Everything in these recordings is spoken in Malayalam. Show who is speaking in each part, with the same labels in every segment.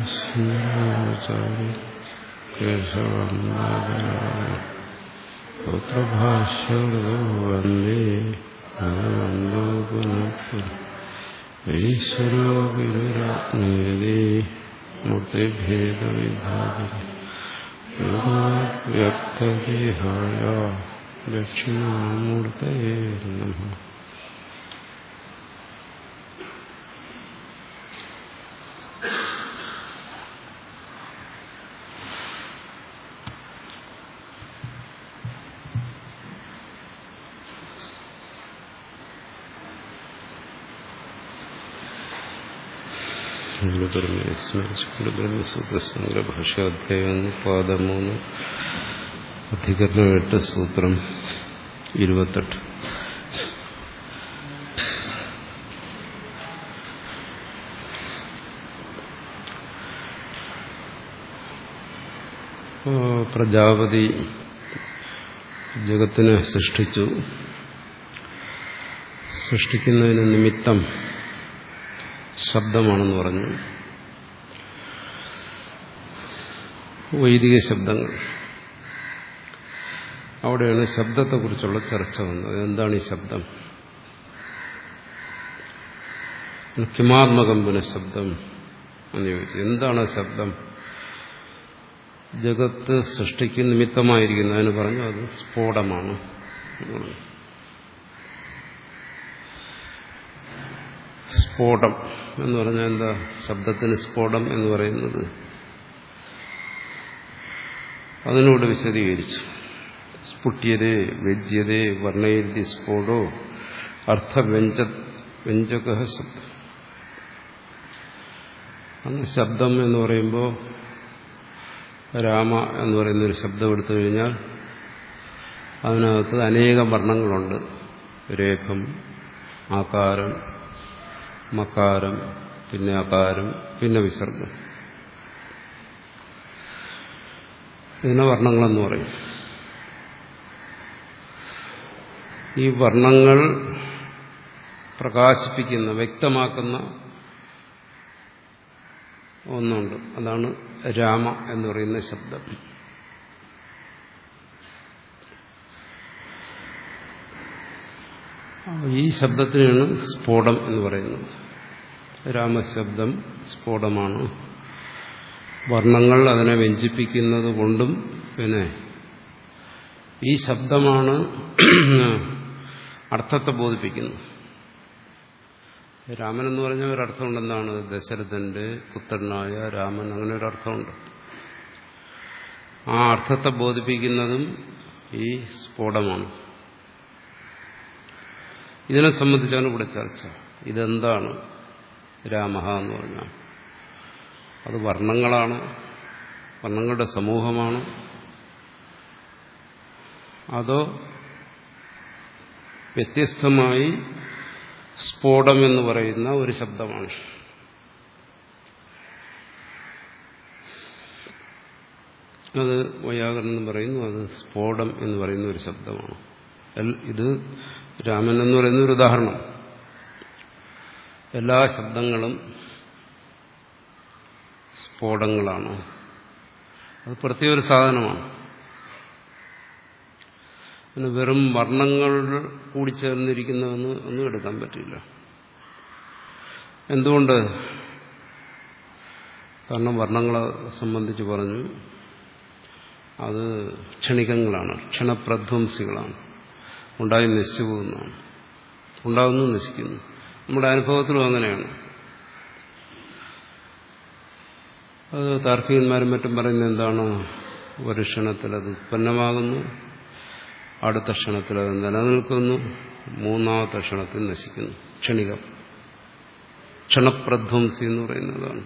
Speaker 1: ശ്രീരാമചാരി കേശവന്ദഭാഷ്യോ വന്ദേ ഭഗവന്തോ പുനഃ ഈശ്വരോ ഗുരുരാത്മേതി മൂർത്തിഭേദവിഭാഗ വ്യക്തദേഹായ ദക്ഷിണാമൂർത്തയേ നമ ബ്രഹ്മസൂത്രസംഗ്ര ഭാഷ്യാധ്യായം പാദമൂന്ന് അധികരണം എട്ട് സൂത്രം ഇരുപത്തെട്ട് പ്രജാപതി ജഗത്തിനെ സൃഷ്ടിച്ചു സൃഷ്ടിക്കുന്നതിന് നിമിത്തം ശബ്ദമാണെന്ന് പറഞ്ഞു വൈദിക ശബ്ദങ്ങൾ അവിടെയാണ് ശബ്ദത്തെക്കുറിച്ചുള്ള ചർച്ച വന്നത് എന്താണ് ഈ ശബ്ദം കിമാത്മകം പുനഃശബ്ദം എന്ന് ചോദിച്ചു എന്താണ് ആ ശബ്ദം ജഗത്ത് സൃഷ്ടിക്ക് നിമിത്തമായിരിക്കുന്നതിന് പറഞ്ഞു അത് സ്ഫോടമാണ് സ്ഫോടം എന്ന് പറഞ്ഞാൽ എന്താ ശബ്ദത്തിന് സ്ഫോടം എന്ന് പറയുന്നത് അതിനോട് വിശദീകരിച്ചു സ്ഫുട്യതേ വ്യജ്യതേ വർണ്ണയതി സ്ഫോടോ അർത്ഥവ്യഞ്ജ വ്യഞ്ജക ശബ്ദം അന്ന് ശബ്ദം എന്ന് പറയുമ്പോൾ രാമ എന്ന് പറയുന്ന ഒരു ശബ്ദം എടുത്തു കഴിഞ്ഞാൽ അതിനകത്ത് അനേകം വർണ്ണങ്ങളുണ്ട് രേഖം ആകാരം മകാരം പിന്നെ അകാരം പിന്നെ വിസർഗം ഇതിനെ വർണ്ണങ്ങളെന്ന് പറയും ഈ വർണ്ണങ്ങൾ പ്രകാശിപ്പിക്കുന്ന വ്യക്തമാക്കുന്ന ഒന്നുണ്ട് അതാണ് രാമ എന്ന് പറയുന്ന ശബ്ദം ഈ ശബ്ദത്തിനാണ് സ്ഫോടം എന്ന് പറയുന്നത് രാമശബ്ദം സ്ഫോടമാണ് വർണ്ണങ്ങൾ അതിനെ വ്യഞ്ചിപ്പിക്കുന്നത് കൊണ്ടും പിന്നെ ഈ ശബ്ദമാണ് അർത്ഥത്തെ ബോധിപ്പിക്കുന്നത് രാമൻ എന്ന് പറഞ്ഞ ഒരർത്ഥമുണ്ട് എന്താണ് ദശരഥന്റെ പുത്രനായ രാമൻ അങ്ങനെ ഒരർത്ഥമുണ്ട് ആ അർത്ഥത്തെ ബോധിപ്പിക്കുന്നതും ഈ സ്ഫോടമാണ് ഇതിനെ സംബന്ധിച്ചാണ് ഇവിടെ ചർച്ച ഇതെന്താണ് രാമ എന്ന് പറഞ്ഞാൽ അത് വർണ്ണങ്ങളാണ് വർണ്ണങ്ങളുടെ സമൂഹമാണ് അതോ വ്യത്യസ്തമായി സ്ഫോടം എന്ന് പറയുന്ന ഒരു ശബ്ദമാണ് അത് വൈയാകരണം പറയുന്നു അത് സ്ഫോടം എന്ന് പറയുന്ന ഒരു ശബ്ദമാണ് ഇത് രാമൻ എന്ന് പറയുന്ന ഒരു ഉദാഹരണം എല്ലാ ശബ്ദങ്ങളും സ്ഫോടങ്ങളാണ് അത് പ്രത്യേക ഒരു സാധനമാണ് പിന്നെ വെറും വർണ്ണങ്ങൾ കൂടിച്ചേർന്നിരിക്കുന്നതെന്ന് ഒന്നും എടുക്കാൻ പറ്റില്ല എന്തുകൊണ്ട് കാരണം വർണ്ണങ്ങളെ സംബന്ധിച്ച് പറഞ്ഞു അത് ക്ഷണികങ്ങളാണ് ക്ഷണപ്രധ്വംസികളാണ് ഉണ്ടായി നശിച്ചു പോകുന്നതാണ് ഉണ്ടാകുന്നു നശിക്കുന്നു നമ്മുടെ അനുഭവത്തിലും അങ്ങനെയാണ് അത് താർക്കികന്മാരും മറ്റും പറയുന്നത് എന്താണ് ഒരു ക്ഷണത്തിൽ അത് ഉത്പന്നമാകുന്നു അടുത്ത ക്ഷണത്തിൽ അത് നിലനിൽക്കുന്നു മൂന്നാമത്തെ ക്ഷണത്തിൽ നശിക്കുന്നു ക്ഷണികം ക്ഷണപ്രധ്വംസി എന്ന് പറയുന്നതാണ്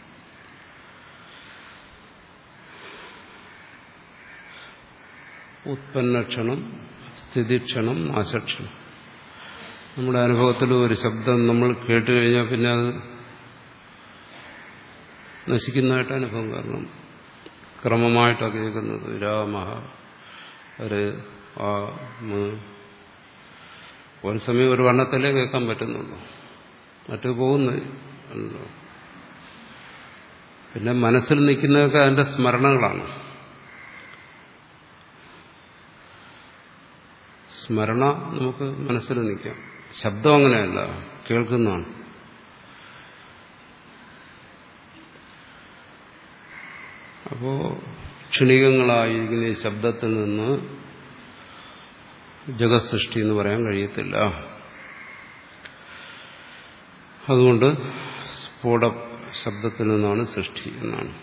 Speaker 1: ഉത്പന്നക്ഷണം സ്ഥിതിക്ഷണം നാശക്ഷണം നമ്മുടെ അനുഭവത്തിൽ ഒരു ശബ്ദം നമ്മൾ കേട്ട് കഴിഞ്ഞാൽ പിന്നെ അത് നശിക്കുന്നതായിട്ട് അനുഭവം കാരണം ക്രമമായിട്ടാണ് കേൾക്കുന്നത് രാമ ഒരു ആ ഒരു സമയം ഒരു വർണ്ണത്തിലേ കേൾക്കാൻ പറ്റുന്നുള്ളൂ മറ്റു പോകുന്നില്ലല്ലോ പിന്നെ മനസ്സിൽ നിൽക്കുന്നതൊക്കെ അതിന്റെ സ്മരണകളാണ് സ്മരണ നമുക്ക് മനസ്സിൽ നിൽക്കാം ശബ്ദം അങ്ങനെയല്ല കേൾക്കുന്നതാണ് അപ്പോ ക്ഷണികങ്ങളായിരിക്കുന്ന ഈ ശബ്ദത്തിൽ നിന്ന് ജഗത് സൃഷ്ടി എന്ന് പറയാൻ കഴിയത്തില്ല അതുകൊണ്ട് സ്ഫോട ശബ്ദത്തിൽ നിന്നാണ് സൃഷ്ടി എന്നാണ്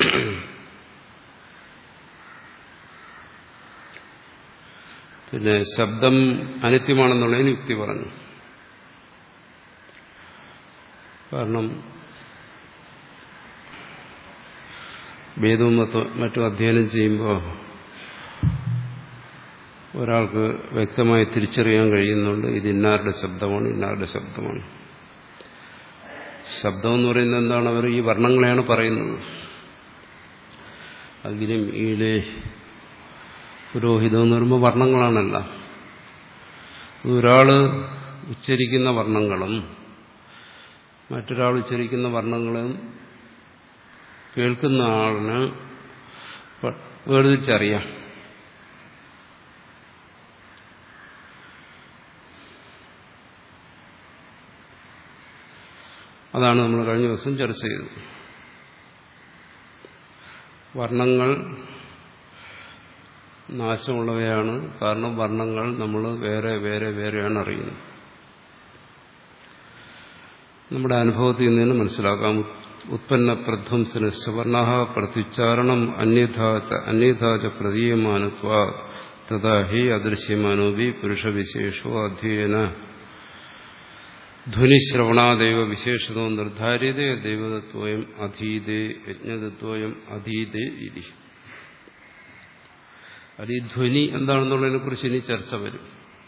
Speaker 1: പിന്നെ ശബ്ദം അനിത്യമാണെന്നുള്ളതിന് യുക്തി പറഞ്ഞു കാരണം വേദവും മറ്റും അധ്യയനം ചെയ്യുമ്പോൾ ഒരാൾക്ക് വ്യക്തമായി തിരിച്ചറിയാൻ കഴിയുന്നുണ്ട് ഇത് ഇന്നാരുടെ ശബ്ദമാണ് ഇന്നാരുടെ ശബ്ദമാണ് ശബ്ദം എന്ന് പറയുന്നത് എന്താണ് അവർ ഈ വർണ്ണങ്ങളെയാണ് പറയുന്നത് അഗ്നിം ഈളേ പുരോഹിതം എന്ന് പറയുമ്പോൾ വർണ്ണങ്ങളാണല്ല ഒരാള് ഉച്ചരിക്കുന്ന വർണ്ണങ്ങളും മറ്റൊരാൾ ഉച്ചരിക്കുന്ന വർണ്ണങ്ങളും കേൾക്കുന്ന ആളിന് വേർതിരിച്ചറിയാം അതാണ് നമ്മൾ കഴിഞ്ഞ ദിവസം ചർച്ച ചെയ്തത് വർണ്ണങ്ങൾ നാശമുള്ളവയാണ് കാരണം വർണ്ണങ്ങൾ നമ്മൾ വേറെ വേറെ വേറെയാണ് അറിയുന്നത് നമ്മുടെ അനുഭവത്തിൽ നിന്ന് തന്നെ മനസ്സിലാക്കാം ഉത്പന്ന പ്രധ്വംസന സവർണ പ്രത്യുച്ചാരണം അന്യഥാച അന്യഥാച പ്രതീയമാനത്വ തഥാ ഹി അദൃശ്യമാനോപി പുരുഷവിശേഷോ അധ്യയന ധ്വനിശ്രവണാദൈവ വിശേഷതോ നിർദ്ധാര്യതേ ദൈവതത്വയം അധീതേ യജ്ഞതത്വയം അധീതേ ഇതി അത് ഈ ധ്വനി എന്താണെന്നുള്ളതിനെ കുറിച്ച് ഇനി ചർച്ച വരും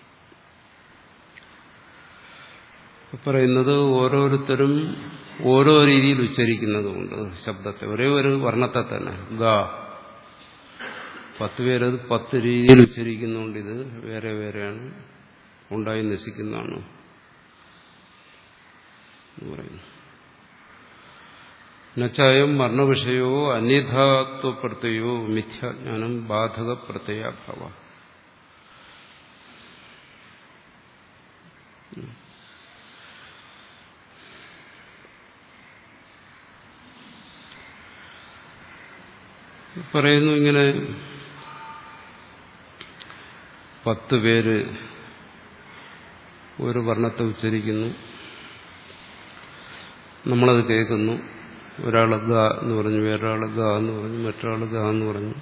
Speaker 1: പറയുന്നത് ഓരോരുത്തരും ഓരോ രീതിയിൽ ഉച്ചരിക്കുന്നതുകൊണ്ട് ശബ്ദത്തെ ഒരേ ഒരു വർണ്ണത്തെ തന്നെ ഗ പത്ത് പേരത് പത്ത് രീതിയിൽ ഉച്ചരിക്കുന്നുണ്ട് ഇത് വേറെ വേറെയാണ് ഉണ്ടായി നശിക്കുന്നതാണ് എന്ന് പറയുന്നു നച്ചായം മരണവിഷയോ അന്യഥാത്വപ്രത്യയോ മിഥ്യാജ്ഞാനം ബാധക പ്രത്യയാഭാവ പറയുന്നു ഇങ്ങനെ പത്ത് പേര് ഒരു വർണ്ണത്തെ ഉച്ചരിക്കുന്നു നമ്മളത് കേൾക്കുന്നു ഒരാൾ ഗ എന്ന് പറഞ്ഞു വേറൊരാൾ ഗ എന്ന് പറഞ്ഞു മറ്റൊരാൾ ഗ എന്ന് പറഞ്ഞു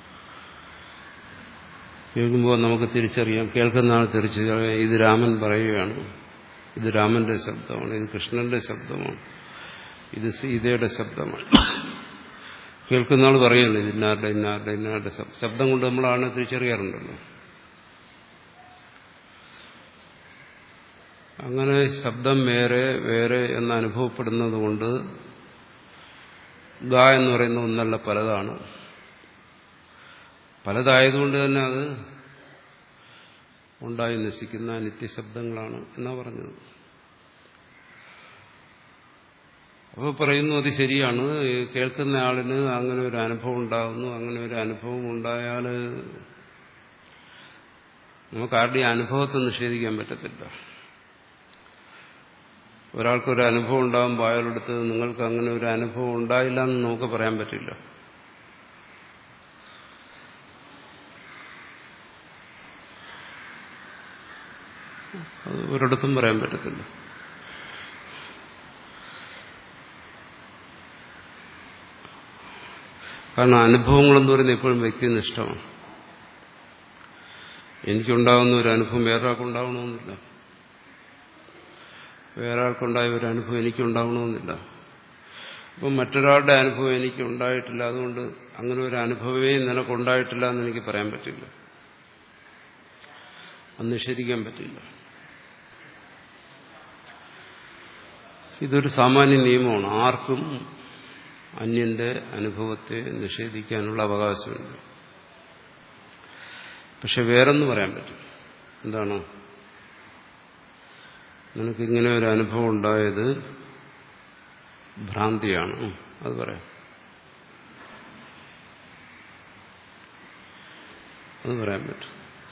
Speaker 1: കേൾക്കുമ്പോൾ നമുക്ക് തിരിച്ചറിയാം കേൾക്കുന്ന ആൾ തിരിച്ചറിയാം ഇത് രാമൻ പറയുകയാണ് ഇത് രാമന്റെ ശബ്ദമാണ് ഇത് കൃഷ്ണന്റെ ശബ്ദമാണ് ഇത് സീതയുടെ ശബ്ദമാണ് കേൾക്കുന്ന ആൾ പറയുന്നു ഇത് ഇന്നാരുടെ ഇന്നാരുടെ ഇന്നാരുടെ ശബ്ദം കൊണ്ട് നമ്മളാണ് തിരിച്ചറിയാറുണ്ടല്ലോ അങ്ങനെ ശബ്ദം വേറെ വേറെ എന്ന് അനുഭവപ്പെടുന്നത് കൊണ്ട് ഗ എന്ന് പറയുന്ന ഒന്നല്ല പലതാണ് പലതായതുകൊണ്ട് തന്നെ അത് ഉണ്ടായി നശിക്കുന്ന നിത്യശബ്ദങ്ങളാണ് എന്നാ പറഞ്ഞത് അപ്പോൾ പറയുന്നു അത് ശരിയാണ് കേൾക്കുന്ന ആളിന് അങ്ങനെ ഒരു അനുഭവം ഉണ്ടാകുന്നു അങ്ങനെ ഒരു അനുഭവം ഉണ്ടായാൽ നമുക്ക് ആരുടെയും അനുഭവത്തെ നിഷേധിക്കാൻ പറ്റത്തില്ല ഒരാൾക്കൊരു അനുഭവം ഉണ്ടാകുമ്പോൾ അയാളെടുത്ത് നിങ്ങൾക്ക് അങ്ങനെ ഒരു അനുഭവം ഉണ്ടായില്ല എന്ന് നമുക്ക് പറയാൻ പറ്റില്ല അത് ഒരിടത്തും പറയാൻ പറ്റത്തില്ല കാരണം അനുഭവങ്ങളെന്ന് പറയുന്നത് എപ്പോഴും വ്യക്തിനിഷ്ഠമാണ് എനിക്കുണ്ടാകുന്ന ഒരു അനുഭവം വേറൊരാൾക്ക് ഉണ്ടാവണമെന്നില്ല വേറെ ആൾക്കുണ്ടായ ഒരു അനുഭവം എനിക്കുണ്ടാവണമെന്നില്ല അപ്പം മറ്റൊരാളുടെ അനുഭവം എനിക്ക് ഉണ്ടായിട്ടില്ല അതുകൊണ്ട് അങ്ങനെ ഒരു അനുഭവമേ നിനക്കുണ്ടായിട്ടില്ല എന്ന് എനിക്ക് പറയാൻ പറ്റില്ല അത് നിഷേധിക്കാൻ പറ്റില്ല ഇതൊരു സാമാന്യ നിയമമാണ് ആർക്കും അന്യന്റെ അനുഭവത്തെ നിഷേധിക്കാനുള്ള അവകാശമുണ്ട് പക്ഷെ വേറൊന്നും പറയാൻ പറ്റും എന്താണ് നിനക്കിങ്ങനെ ഒരു അനുഭവം ഉണ്ടായത് ഭ്രാന്തിയാണ് അത് പറയാം അത് പറയാൻ പറ്റും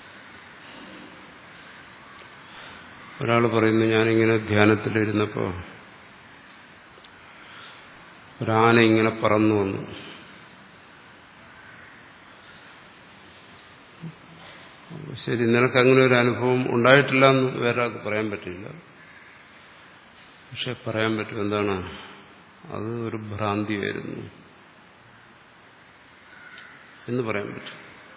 Speaker 1: ഒരാൾ പറയുന്നു ഞാനിങ്ങനെ ധ്യാനത്തിലിരുന്നപ്പോൾ ഒരാന ഇങ്ങനെ പറന്നു വന്നു ശരി നിനക്ക് അങ്ങനെ ഒരു അനുഭവം ഉണ്ടായിട്ടില്ല എന്ന് വേറെ ആൾക്ക് പറയാൻ പറ്റില്ല പക്ഷെ പറയാൻ പറ്റും എന്താണ് അത് ഒരു ഭ്രാന്തിയായിരുന്നു എന്ന് പറയാൻ പറ്റും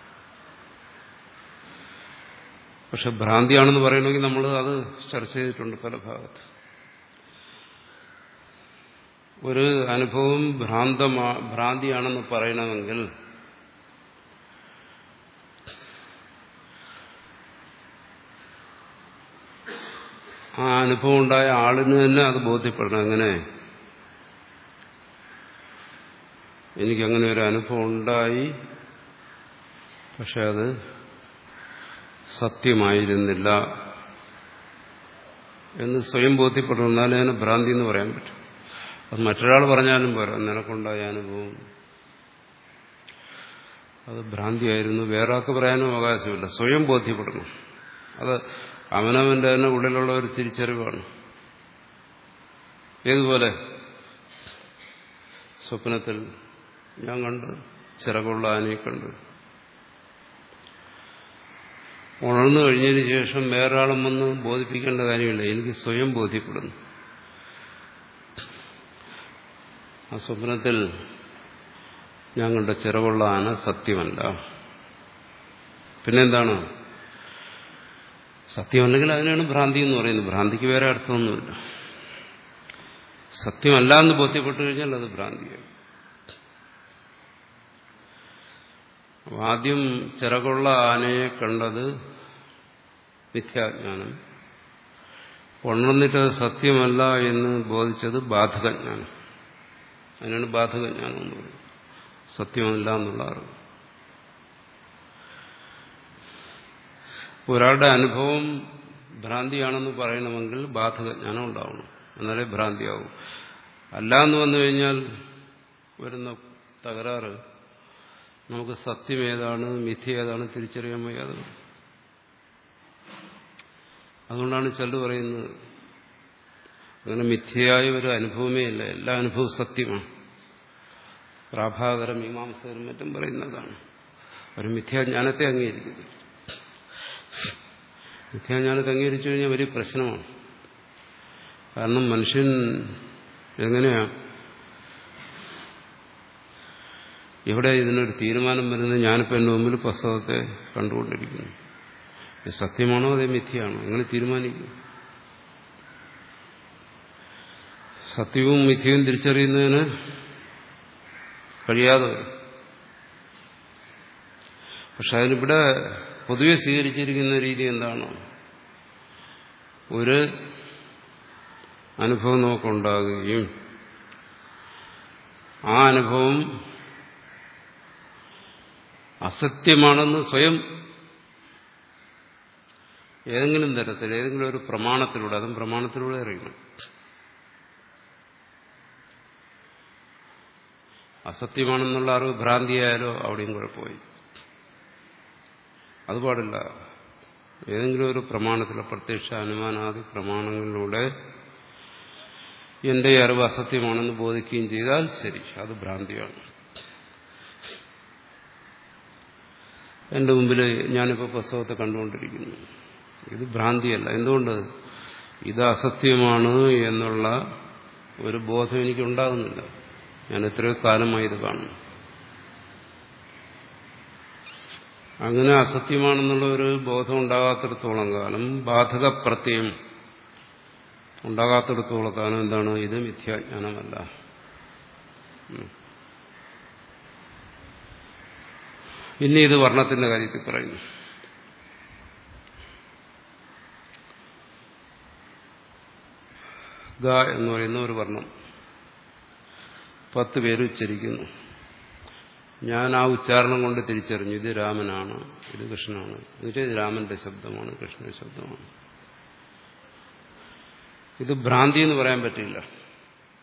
Speaker 1: പക്ഷെ ഭ്രാന്തിയാണെന്ന് പറയണമെങ്കിൽ നമ്മൾ അത് ചർച്ച ചെയ്തിട്ടുണ്ട് പല ഭാഗത്ത് ഒരു അനുഭവം ഭ്രാന്തമാ ഭ്രാന്തിയാണെന്ന് പറയണമെങ്കിൽ ആ അനുഭവം ഉണ്ടായ ആളിന് തന്നെ അത് ബോധ്യപ്പെടണം എങ്ങനെ എനിക്കങ്ങനെ ഒരു അനുഭവം ഉണ്ടായി പക്ഷെ അത് സത്യമായിരുന്നില്ല എന്ന് സ്വയം ബോധ്യപ്പെടണം എന്നാലേ അതിനെ ഭ്രാന്തി എന്ന് പറയാൻ പറ്റും അത് മറ്റൊരാൾ പറഞ്ഞാലും പോരാ നിനക്കുണ്ടായ അനുഭവം അത് ഭ്രാന്തിയായിരുന്നു വേറെ ആൾക്ക് പറയാനും അവകാശമില്ല സ്വയം ബോധ്യപ്പെടണം അത് അവനവന്റെ തന്നെ ഉള്ളിലുള്ള ഒരു തിരിച്ചറിവാണ് ഏതുപോലെ സ്വപ്നത്തിൽ ഞാൻ കണ്ട് ചിറകുള്ള ആനയെ കണ്ട് ഉണർന്നു കഴിഞ്ഞതിന് ശേഷം വേറൊരാളും വന്ന് ബോധിപ്പിക്കേണ്ട കാര്യമില്ല എനിക്ക് സ്വയം ബോധ്യപ്പെടുന്നു ആ സ്വപ്നത്തിൽ ഞാൻ കണ്ട ചിറകുള്ള ആന സത്യമല്ല പിന്നെന്താണ് സത്യമല്ലെങ്കിൽ അതിനാണ് ഭ്രാന്തി എന്ന് പറയുന്നത് ഭ്രാന്തിക്ക് വേറെ അർത്ഥമൊന്നുമില്ല സത്യമല്ല എന്ന് ബോധ്യപ്പെട്ടു കഴിഞ്ഞാൽ അത് ഭ്രാന്തിയാണ് ആദ്യം ചിറകുള്ള ആനയെ കണ്ടത് മിഥ്യാജ്ഞാനം ഉണർന്നിട്ടത് സത്യമല്ല എന്ന് ബോധിച്ചത് ബാധകജ്ഞാനം അതിനാണ് ബാധകജ്ഞാനം എന്ന് പറയുന്നത് സത്യമല്ല എന്നുള്ള അറിവ് ഒരാളുടെ അനുഭവം ഭ്രാന്തിയാണെന്ന് പറയണമെങ്കിൽ ബാധകജ്ഞാനം ഉണ്ടാവണം എന്നാലേ ഭ്രാന്തിയാവും അല്ല എന്ന് വന്നു കഴിഞ്ഞാൽ വരുന്ന തകരാറ് നമുക്ക് സത്യം ഏതാണ് മിഥ്യ ഏതാണ് തിരിച്ചറിയാൻ വയ്യാതെ അതുകൊണ്ടാണ് ചിലർ പറയുന്നത് അങ്ങനെ മിഥ്യയായ ഒരു അനുഭവമേ ഇല്ല എല്ലാ അനുഭവവും സത്യമാണ് പ്രാഭാകരം മീമാംസകരും മറ്റും പറയുന്നതാണ് ഒരു മിഥ്യാജ്ഞാനത്തെ അംഗീകരിക്കുന്നു മിഥ്യാജ്ഞാനത്തെ അംഗീകരിച്ചു കഴിഞ്ഞാൽ വലിയ പ്രശ്നമാണ് കാരണം മനുഷ്യൻ എങ്ങനെയാ എവിടെ ഇതിനൊരു തീരുമാനം വരുന്നത് ഞാനിപ്പോൾ എൻ്റെ മുമ്പിൽ പുസ്തകത്തെ കണ്ടുകൊണ്ടിരിക്കുന്നു ഇത് സത്യമാണോ അതേ മിഥ്യയാണോ എങ്ങനെ തീരുമാനിക്കും സത്യവും മിഥ്യവും തിരിച്ചറിയുന്നതിന് കഴിയാതെ വരും പക്ഷെ അതിനിവിടെ പൊതുവെ സ്വീകരിച്ചിരിക്കുന്ന രീതി എന്താണ് ഒരു അനുഭവം നമുക്കുണ്ടാകുകയും ആ അനുഭവം അസത്യമാണെന്ന് സ്വയം ഏതെങ്കിലും തരത്തിൽ ഏതെങ്കിലും ഒരു പ്രമാണത്തിലൂടെ അതും പ്രമാണത്തിലൂടെ അറിയണം അസത്യമാണെന്നുള്ള അറിവ് ഭ്രാന്തിയായാലോ അവിടെയും കുഴപ്പമായി അത് പാടില്ല ഏതെങ്കിലും ഒരു പ്രമാണത്തിലെ പ്രത്യക്ഷ അനുമാനാദി പ്രമാണങ്ങളിലൂടെ എന്റെ അറിവ് അസത്യമാണെന്ന് ബോധിക്കുകയും ചെയ്താൽ ശരി അത് ഭ്രാന്തിയാണ് എന്റെ മുമ്പിൽ ഞാനിപ്പോൾ പുസ്തകത്തെ കണ്ടുകൊണ്ടിരിക്കുന്നു ഇത് ഭ്രാന്തിയല്ല എന്തുകൊണ്ട് ഇത് അസത്യമാണ് എന്നുള്ള ഒരു ബോധം എനിക്കുണ്ടാകുന്നില്ല ഞാൻ എത്രയോ കാലമായി ഇത് കാണുന്നു അങ്ങനെ അസത്യമാണെന്നുള്ള ഒരു ബോധം ഉണ്ടാകാത്തിടത്തോളം കാലം ബാധക പ്രത്യയം ഉണ്ടാകാത്തിടത്തോളം കാലം എന്താണ് ഇത് മിഥ്യാജ്ഞാനമല്ല ഇനി ഇത് വർണ്ണത്തിന്റെ കാര്യത്തിൽ പറയുന്നു ഗ എന്ന് പറയുന്ന ഒരു വർണ്ണം പത്ത് പേര് ഉച്ചരിക്കുന്നു ഞാൻ ആ ഉച്ചാരണം കൊണ്ട് തിരിച്ചറിഞ്ഞു ഇത് രാമനാണ് ഇത് കൃഷ്ണനാണ് എന്നുവെച്ചാൽ ഇത് രാമന്റെ ശബ്ദമാണ് കൃഷ്ണന്റെ ശബ്ദമാണ് ഇത് ഭ്രാന്തി എന്ന് പറയാൻ പറ്റില്ല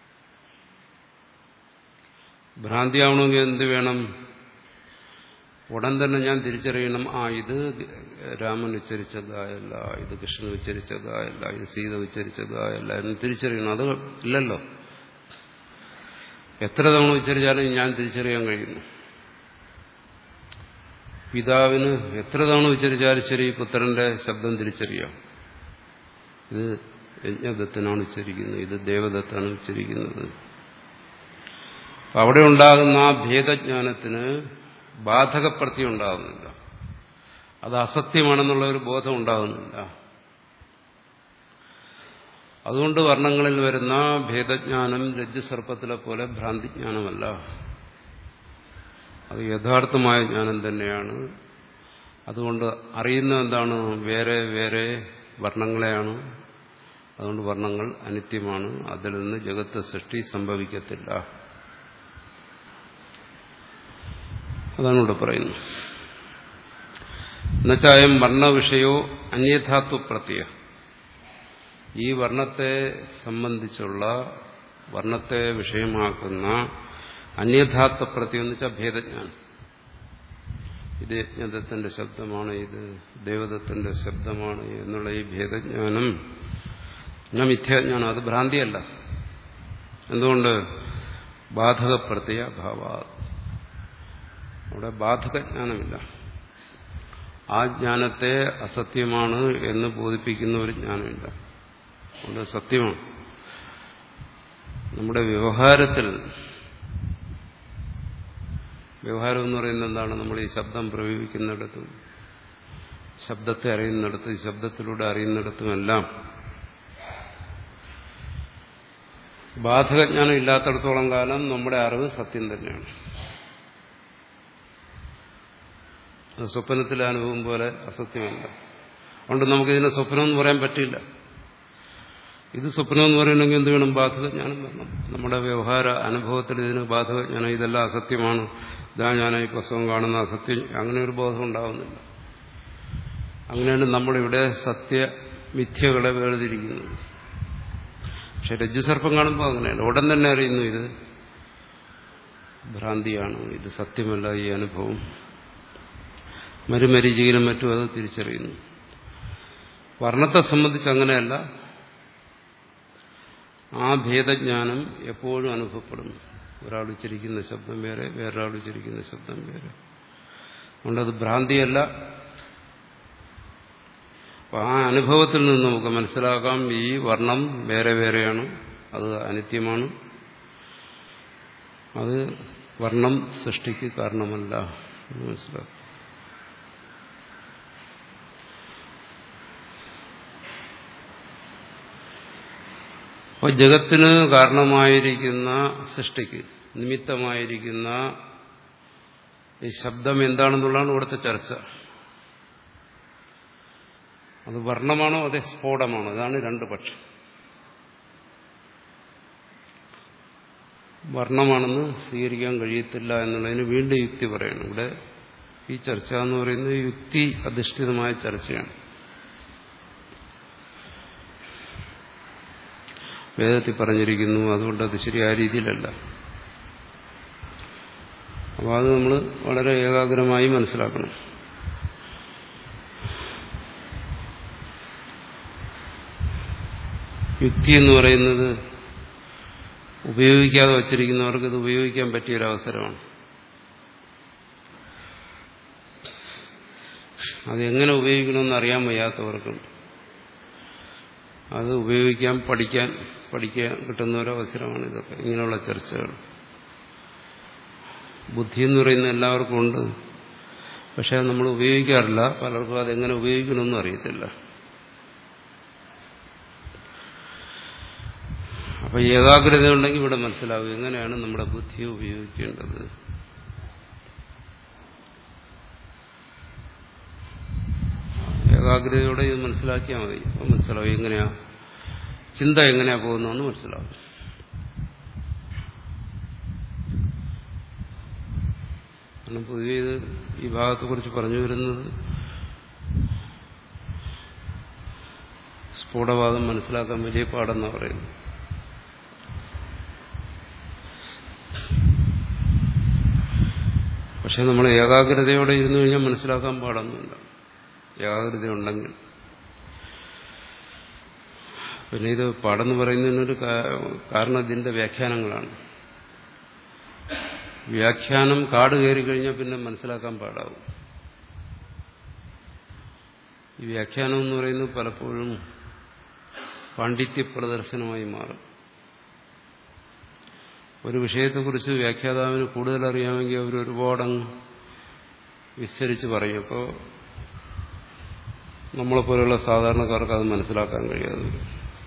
Speaker 1: ഭ്രാന്തിയാവണമെങ്കിൽ എന്ത് വേണം ഉടൻ തന്നെ ഞാൻ തിരിച്ചറിയണം ആ ഇത് രാമൻ ഉച്ചരിച്ച ഗായല്ല ഇത് കൃഷ്ണൻ ഉച്ചരിച്ച ഗായല്ല ഇത് സീത ഉച്ചരിച്ച ഗായല്ല എന്ന് തിരിച്ചറിയണം അത് ഇല്ലല്ലോ എത്ര തവണ ഉച്ചരിച്ചാലും ഞാൻ തിരിച്ചറിയാൻ കഴിയുന്നു പിതാവിന് എത്ര തവണ ഉച്ചരിച്ചാലും ശരി പുത്രന്റെ ശബ്ദം തിരിച്ചറിയാം ഇത് യജ്ഞദത്തനാണ് ഉച്ചരിക്കുന്നത് ഇത് ദേവദത്താണ് ഉച്ചരിക്കുന്നത് അവിടെ ഉണ്ടാകുന്ന ആ ഭേദജ്ഞാനത്തിന് ബാധകപ്രത്യം ഉണ്ടാകുന്നില്ല അത് അസത്യമാണെന്നുള്ള ഒരു ബോധം ഉണ്ടാകുന്നില്ല അതുകൊണ്ട് വർണ്ണങ്ങളിൽ വരുന്ന ഭേദജ്ഞാനം രജ്ജുസർപ്പത്തിലെ പോലെ ഭ്രാന്തിജ്ഞാനമല്ല അത് യഥാർത്ഥമായ ജ്ഞാനം തന്നെയാണ് അതുകൊണ്ട് അറിയുന്ന എന്താണ് വേറെ വേറെ വർണ്ണങ്ങളെയാണ് അതുകൊണ്ട് വർണ്ണങ്ങൾ അനിത്യമാണ് അതിൽ നിന്ന് ജഗത്ത് സൃഷ്ടി സംഭവിക്കത്തില്ല അതാണ് ഇവിടെ പറയുന്നത് എന്നുവെച്ചായം വർണ്ണവിഷയോ അന്യഥാത്വ പ്രത്യ ഈ വർണ്ണത്തെ സംബന്ധിച്ചുള്ള വർണ്ണത്തെ വിഷയമാക്കുന്ന അന്യഥാത്വ പ്രത്യം എന്ന് വെച്ചാൽ ഭേദജ്ഞാനം ഇത് യജ്ഞദത്തിന്റെ ശബ്ദമാണ് ഇത് ദേവദത്തിന്റെ ശബ്ദമാണ് എന്നുള്ള ഈ ഭേദജ്ഞാനം ഞാൻ മിഥ്യാജ്ഞാനം അത് ഭ്രാന്തിയല്ല എന്തുകൊണ്ട് ബാധകപ്രത്യ ഭാവ അവിടെ ബാധകജ്ഞാനമില്ല ആ ജ്ഞാനത്തെ അസത്യമാണ് എന്ന് ബോധിപ്പിക്കുന്ന ഒരു ജ്ഞാനമില്ല അതുകൊണ്ട് സത്യമാണ് നമ്മുടെ വ്യവഹാരത്തിൽ വ്യവഹാരം എന്ന് പറയുന്നത് എന്താണ് നമ്മൾ ഈ ശബ്ദം പ്രയോഗിക്കുന്നിടത്തും ശബ്ദത്തെ അറിയുന്നിടത്തും ശബ്ദത്തിലൂടെ അറിയുന്നിടത്തുമെല്ലാം ബാധകജ്ഞാനം ഇല്ലാത്തടത്തോളം കാലം നമ്മുടെ അറിവ് സത്യം തന്നെയാണ് അത് സ്വപ്നത്തിലെ അനുഭവം പോലെ അസത്യമല്ല അതുകൊണ്ട് നമുക്കിതിനെ സ്വപ്നം എന്ന് പറയാൻ പറ്റില്ല ഇത് സ്വപ്നം എന്ന് പറയണമെങ്കിൽ എന്ത് വേണം ബാധകജ്ഞാനം വരണം നമ്മുടെ വ്യവഹാര അനുഭവത്തിൽ ഇതിന് ബാധകജ്ഞാനം ഇതെല്ലാം അസത്യമാണ് ഇതാ ഞാൻ ഈ പുസ്തകം കാണുന്ന അസത്യം അങ്ങനെ ഒരു ബോധം ഉണ്ടാവുന്നില്ല അങ്ങനെയാണ് നമ്മളിവിടെ സത്യമിഥ്യകളെ വേർതിരിക്കുന്നത് പക്ഷെ രജ്ജുസർപ്പം കാണുമ്പോൾ അങ്ങനെയല്ല ഉടൻ തന്നെ അറിയുന്നു ഇത് ഭ്രാന്തിയാണ് ഇത് സത്യമല്ല ഈ അനുഭവം മരുമരീചികനും മറ്റും അത് തിരിച്ചറിയുന്നു വർണ്ണത്തെ സംബന്ധിച്ച് അങ്ങനെയല്ല ആ ഭേദജ്ഞാനം എപ്പോഴും അനുഭവപ്പെടുന്നു ഒരാൾ ഉച്ചരിക്കുന്ന ശബ്ദം വേറെ വേറൊരാൾ ഉച്ചരിക്കുന്ന ശബ്ദം വേറെ അതുകൊണ്ടത് ഭ്രാന്തിയല്ല അപ്പൊ ആ അനുഭവത്തിൽ നിന്ന് നമുക്ക് മനസ്സിലാക്കാം ഈ വർണ്ണം വേറെ വേറെയാണ് അത് അനിത്യമാണ് അത് വർണ്ണം സൃഷ്ടിക്ക് കാരണമല്ല എന്ന് മനസ്സിലാക്കാം അപ്പോൾ ജഗത്തിന് കാരണമായിരിക്കുന്ന സൃഷ്ടിക്ക് നിമിത്തമായിരിക്കുന്ന ഈ ശബ്ദം എന്താണെന്നുള്ളതാണ് ഇവിടുത്തെ ചർച്ച അത് വർണ്ണമാണോ അതെ സ്ഫോടമാണോ അതാണ് രണ്ട് പക്ഷം വർണ്ണമാണെന്ന് സ്വീകരിക്കാൻ കഴിയത്തില്ല എന്നുള്ളതിന് വീണ്ടും യുക്തി പറയണം ഇവിടെ ഈ ചർച്ച എന്ന് പറയുന്നത് യുക്തി അധിഷ്ഠിതമായ ചർച്ചയാണ് വേദത്തിൽ പറഞ്ഞിരിക്കുന്നു അതുകൊണ്ട് അത് ശരിയായ രീതിയിലല്ല അപ്പോൾ അത് നമ്മൾ വളരെ ഏകാഗ്രമായി മനസ്സിലാക്കണം യുക്തി എന്ന് പറയുന്നത് ഉപയോഗിക്കാതെ വച്ചിരിക്കുന്നവർക്ക് ഇത് ഉപയോഗിക്കാൻ പറ്റിയൊരവസരമാണ് അതെങ്ങനെ ഉപയോഗിക്കണമെന്ന് അറിയാൻ വയ്യാത്തവർക്കും അത് ഉപയോഗിക്കാൻ പഠിക്കാൻ പഠിക്കാൻ കിട്ടുന്ന ഒരവസരമാണ് ഇതൊക്കെ ഇങ്ങനെയുള്ള ചർച്ചകൾ ബുദ്ധി എന്ന് പറയുന്ന എല്ലാവർക്കും ഉണ്ട് പക്ഷെ അത് നമ്മൾ ഉപയോഗിക്കാറില്ല പലർക്കും അതെങ്ങനെ ഉപയോഗിക്കണമെന്നും അറിയത്തില്ല അപ്പൊ ഏകാഗ്രത ഉണ്ടെങ്കിൽ ഇവിടെ മനസ്സിലാവും എങ്ങനെയാണ് നമ്മുടെ ബുദ്ധിയെ ഉപയോഗിക്കേണ്ടത് ഏകാഗ്രതയോടെ ഇത് മനസ്സിലാക്കിയാൽ മതി അപ്പം മനസ്സിലാവും എങ്ങനെയാ ചിന്ത എങ്ങനെയാ പോകുന്നതെന്ന് മനസ്സിലാവും കാരണം പൊതുവെ ഇത് ഈ ഭാഗത്തെക്കുറിച്ച് പറഞ്ഞു വരുന്നത് സ്ഫോടവാദം മനസ്സിലാക്കാൻ വലിയ പാടെന്നാണ് പറയുന്നത് പക്ഷെ നമ്മൾ ഏകാഗ്രതയോടെ ഇരുന്നു കഴിഞ്ഞാൽ മനസ്സിലാക്കാൻ പാടൊന്നുമില്ല ഏകാഗ്രത ഉണ്ടെങ്കിൽ പിന്നെ ഇത് പാടെന്ന് പറയുന്നതിനൊരു കാരണം ഇതിന്റെ വ്യാഖ്യാനങ്ങളാണ് വ്യാഖ്യാനം കാട് കയറി കഴിഞ്ഞാൽ പിന്നെ മനസ്സിലാക്കാൻ പാടാവും ഈ വ്യാഖ്യാനം എന്ന് പറയുന്നത് പലപ്പോഴും പാണ്ഡിത്യ പ്രദർശനമായി മാറും ഒരു വിഷയത്തെക്കുറിച്ച് വ്യാഖ്യാതാവിന് കൂടുതൽ അറിയാമെങ്കിൽ അവർ ഒരുപാടങ്ങ് വിസ്തരിച്ച് പറയും അപ്പോൾ നമ്മളെപ്പോലെയുള്ള സാധാരണക്കാർക്ക് അത് മനസ്സിലാക്കാൻ കഴിയാതെ വരും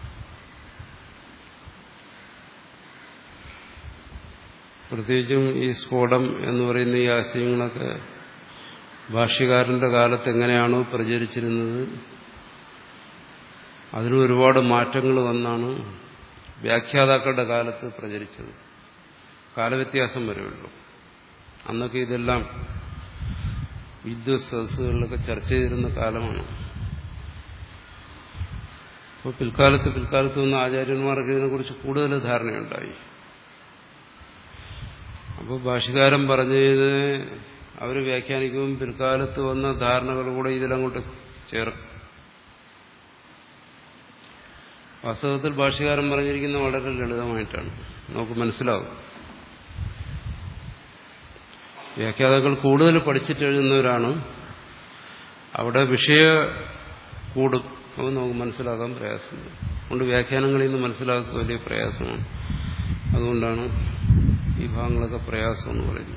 Speaker 1: പ്രത്യേകിച്ചും ഈ സ്ഫോടം എന്ന് പറയുന്ന ഈ ആശയങ്ങളൊക്കെ ഭാഷ്യകാരന്റെ കാലത്ത് എങ്ങനെയാണോ പ്രചരിച്ചിരുന്നത് അതിന് ഒരുപാട് മാറ്റങ്ങൾ വന്നാണ് വ്യാഖ്യാതാക്കളുടെ കാലത്ത് പ്രചരിച്ചത് കാലവ്യത്യാസം വരെയുള്ളൂ അന്നൊക്കെ ഇതെല്ലാം വിദ്വത് സദസ്സുകളിലൊക്കെ ചർച്ച ചെയ്തിരുന്ന കാലമാണ് അപ്പോൾ പിൽക്കാലത്ത് പിൽക്കാലത്ത് വന്ന ആചാര്യന്മാർക്ക് ഇതിനെക്കുറിച്ച് കൂടുതൽ ധാരണയുണ്ടായി അപ്പോൾ ഭാഷകാരൻ പറഞ്ഞത് അവർ വ്യാഖ്യാനിക്കുമ്പോൾ പിൽക്കാലത്ത് വന്ന ധാരണകൾ കൂടെ ഇതിലങ്ങോട്ട് ചേർക്കും വാസ്തവത്തിൽ ഭാഷകാരൻ പറഞ്ഞിരിക്കുന്ന വളരെ ലളിതമായിട്ടാണ് നമുക്ക് മനസ്സിലാവും വ്യാഖ്യാതാക്കൾ കൂടുതൽ പഠിച്ചിട്ട് എഴുതുന്നവരാണ് അവിടെ വിഷയ കൂടും അത് നമുക്ക് മനസ്സിലാക്കാൻ പ്രയാസമുണ്ട് അതുകൊണ്ട് വ്യാഖ്യാനങ്ങളിൽ നിന്ന് മനസ്സിലാക്കുക വലിയ പ്രയാസമാണ് അതുകൊണ്ടാണ് ഈ ഭാഗങ്ങളൊക്കെ പ്രയാസം എന്ന് പറയുന്നത്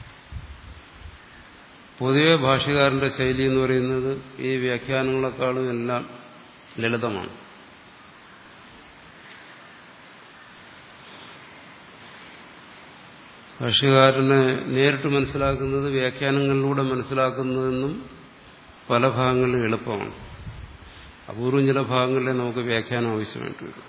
Speaker 1: പൊതുവെ ഭാഷകാരന്റെ ശൈലി എന്ന് പറയുന്നത് ഈ വ്യാഖ്യാനങ്ങളെക്കാളും എല്ലാം ലളിതമാണ് ഭാഷകാരനെ നേരിട്ട് മനസ്സിലാക്കുന്നത് വ്യാഖ്യാനങ്ങളിലൂടെ മനസ്സിലാക്കുന്നതെന്നും പല ഭാഗങ്ങളിലും എളുപ്പമാണ് അപൂർവം ചില ഭാഗങ്ങളിലെ നമുക്ക് വ്യാഖ്യാനം ആവശ്യമായിട്ട് വരും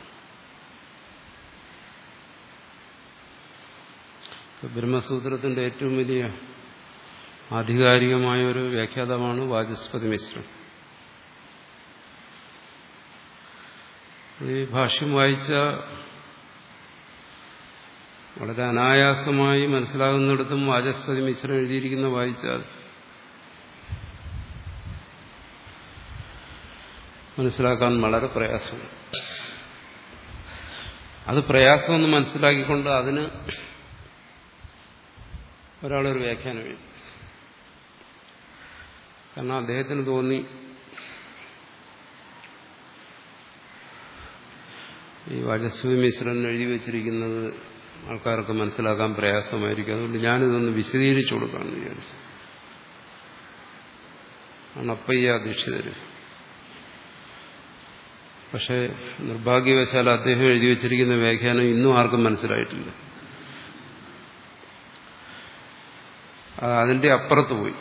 Speaker 1: ബ്രഹ്മസൂത്രത്തിന്റെ ഏറ്റവും വലിയ ആധികാരികമായ ഒരു വ്യാഖ്യാതമാണ് വാചസ്പതി മിശ്രം ഈ ഭാഷ്യം വായിച്ച വളരെ അനായാസമായി മനസ്സിലാകുന്നിടത്തും വാചസ്പതി മിശ്രം എഴുതിയിരിക്കുന്ന വായിച്ചാൽ മനസ്സിലാക്കാൻ വളരെ പ്രയാസമാണ് അത് പ്രയാസമെന്ന് മനസ്സിലാക്കിക്കൊണ്ട് അതിന് ഒരാളൊരു വ്യാഖ്യാനം എഴുതി കാരണം അദ്ദേഹത്തിന് തോന്നി ഈ വാചസ്വി മിശ്രൻ എഴുതി വച്ചിരിക്കുന്നത് ആൾക്കാർക്ക് മനസ്സിലാക്കാൻ പ്രയാസമായിരിക്കും അതുകൊണ്ട് ഞാനിതൊന്ന് വിശദീകരിച്ചു കൊടുക്കാമെന്ന് വിചാരിച്ചു അണപ്പയ്യ ദീക്ഷിതര് പക്ഷേ നിർഭാഗ്യവശാൽ അദ്ദേഹം എഴുതി വച്ചിരിക്കുന്ന വ്യാഖ്യാനം ഇന്നും ആർക്കും മനസ്സിലായിട്ടില്ല അതിന്റെ അപ്പുറത്ത് പോയി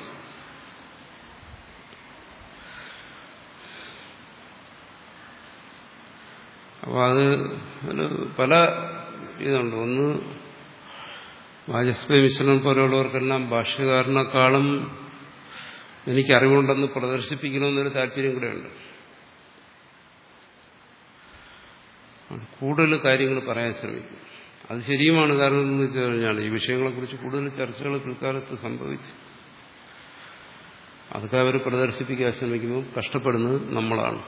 Speaker 1: അപ്പോൾ അത് പല ഇതുണ്ട് ഒന്ന് വാചസ്പതി മിശ്രൻ പോലെയുള്ളവർക്കെല്ലാം ഭാഷ്യകാരനേക്കാളും എനിക്കറിവുണ്ടെന്ന് പ്രദർശിപ്പിക്കണമെന്നൊരു താല്പര്യം കൂടെയുണ്ട് കൂടുതൽ കാര്യങ്ങൾ പറയാൻ ശ്രമിക്കും അത് ശരിയുമാണ് കാരണം എന്ന് വെച്ച് കഴിഞ്ഞാൽ ഈ വിഷയങ്ങളെക്കുറിച്ച് കൂടുതൽ ചർച്ചകൾ പിൽക്കാലത്ത് സംഭവിച്ചു അതൊക്കെ അവർ പ്രദർശിപ്പിക്കാൻ ശ്രമിക്കുമ്പോൾ കഷ്ടപ്പെടുന്നത് നമ്മളാണ്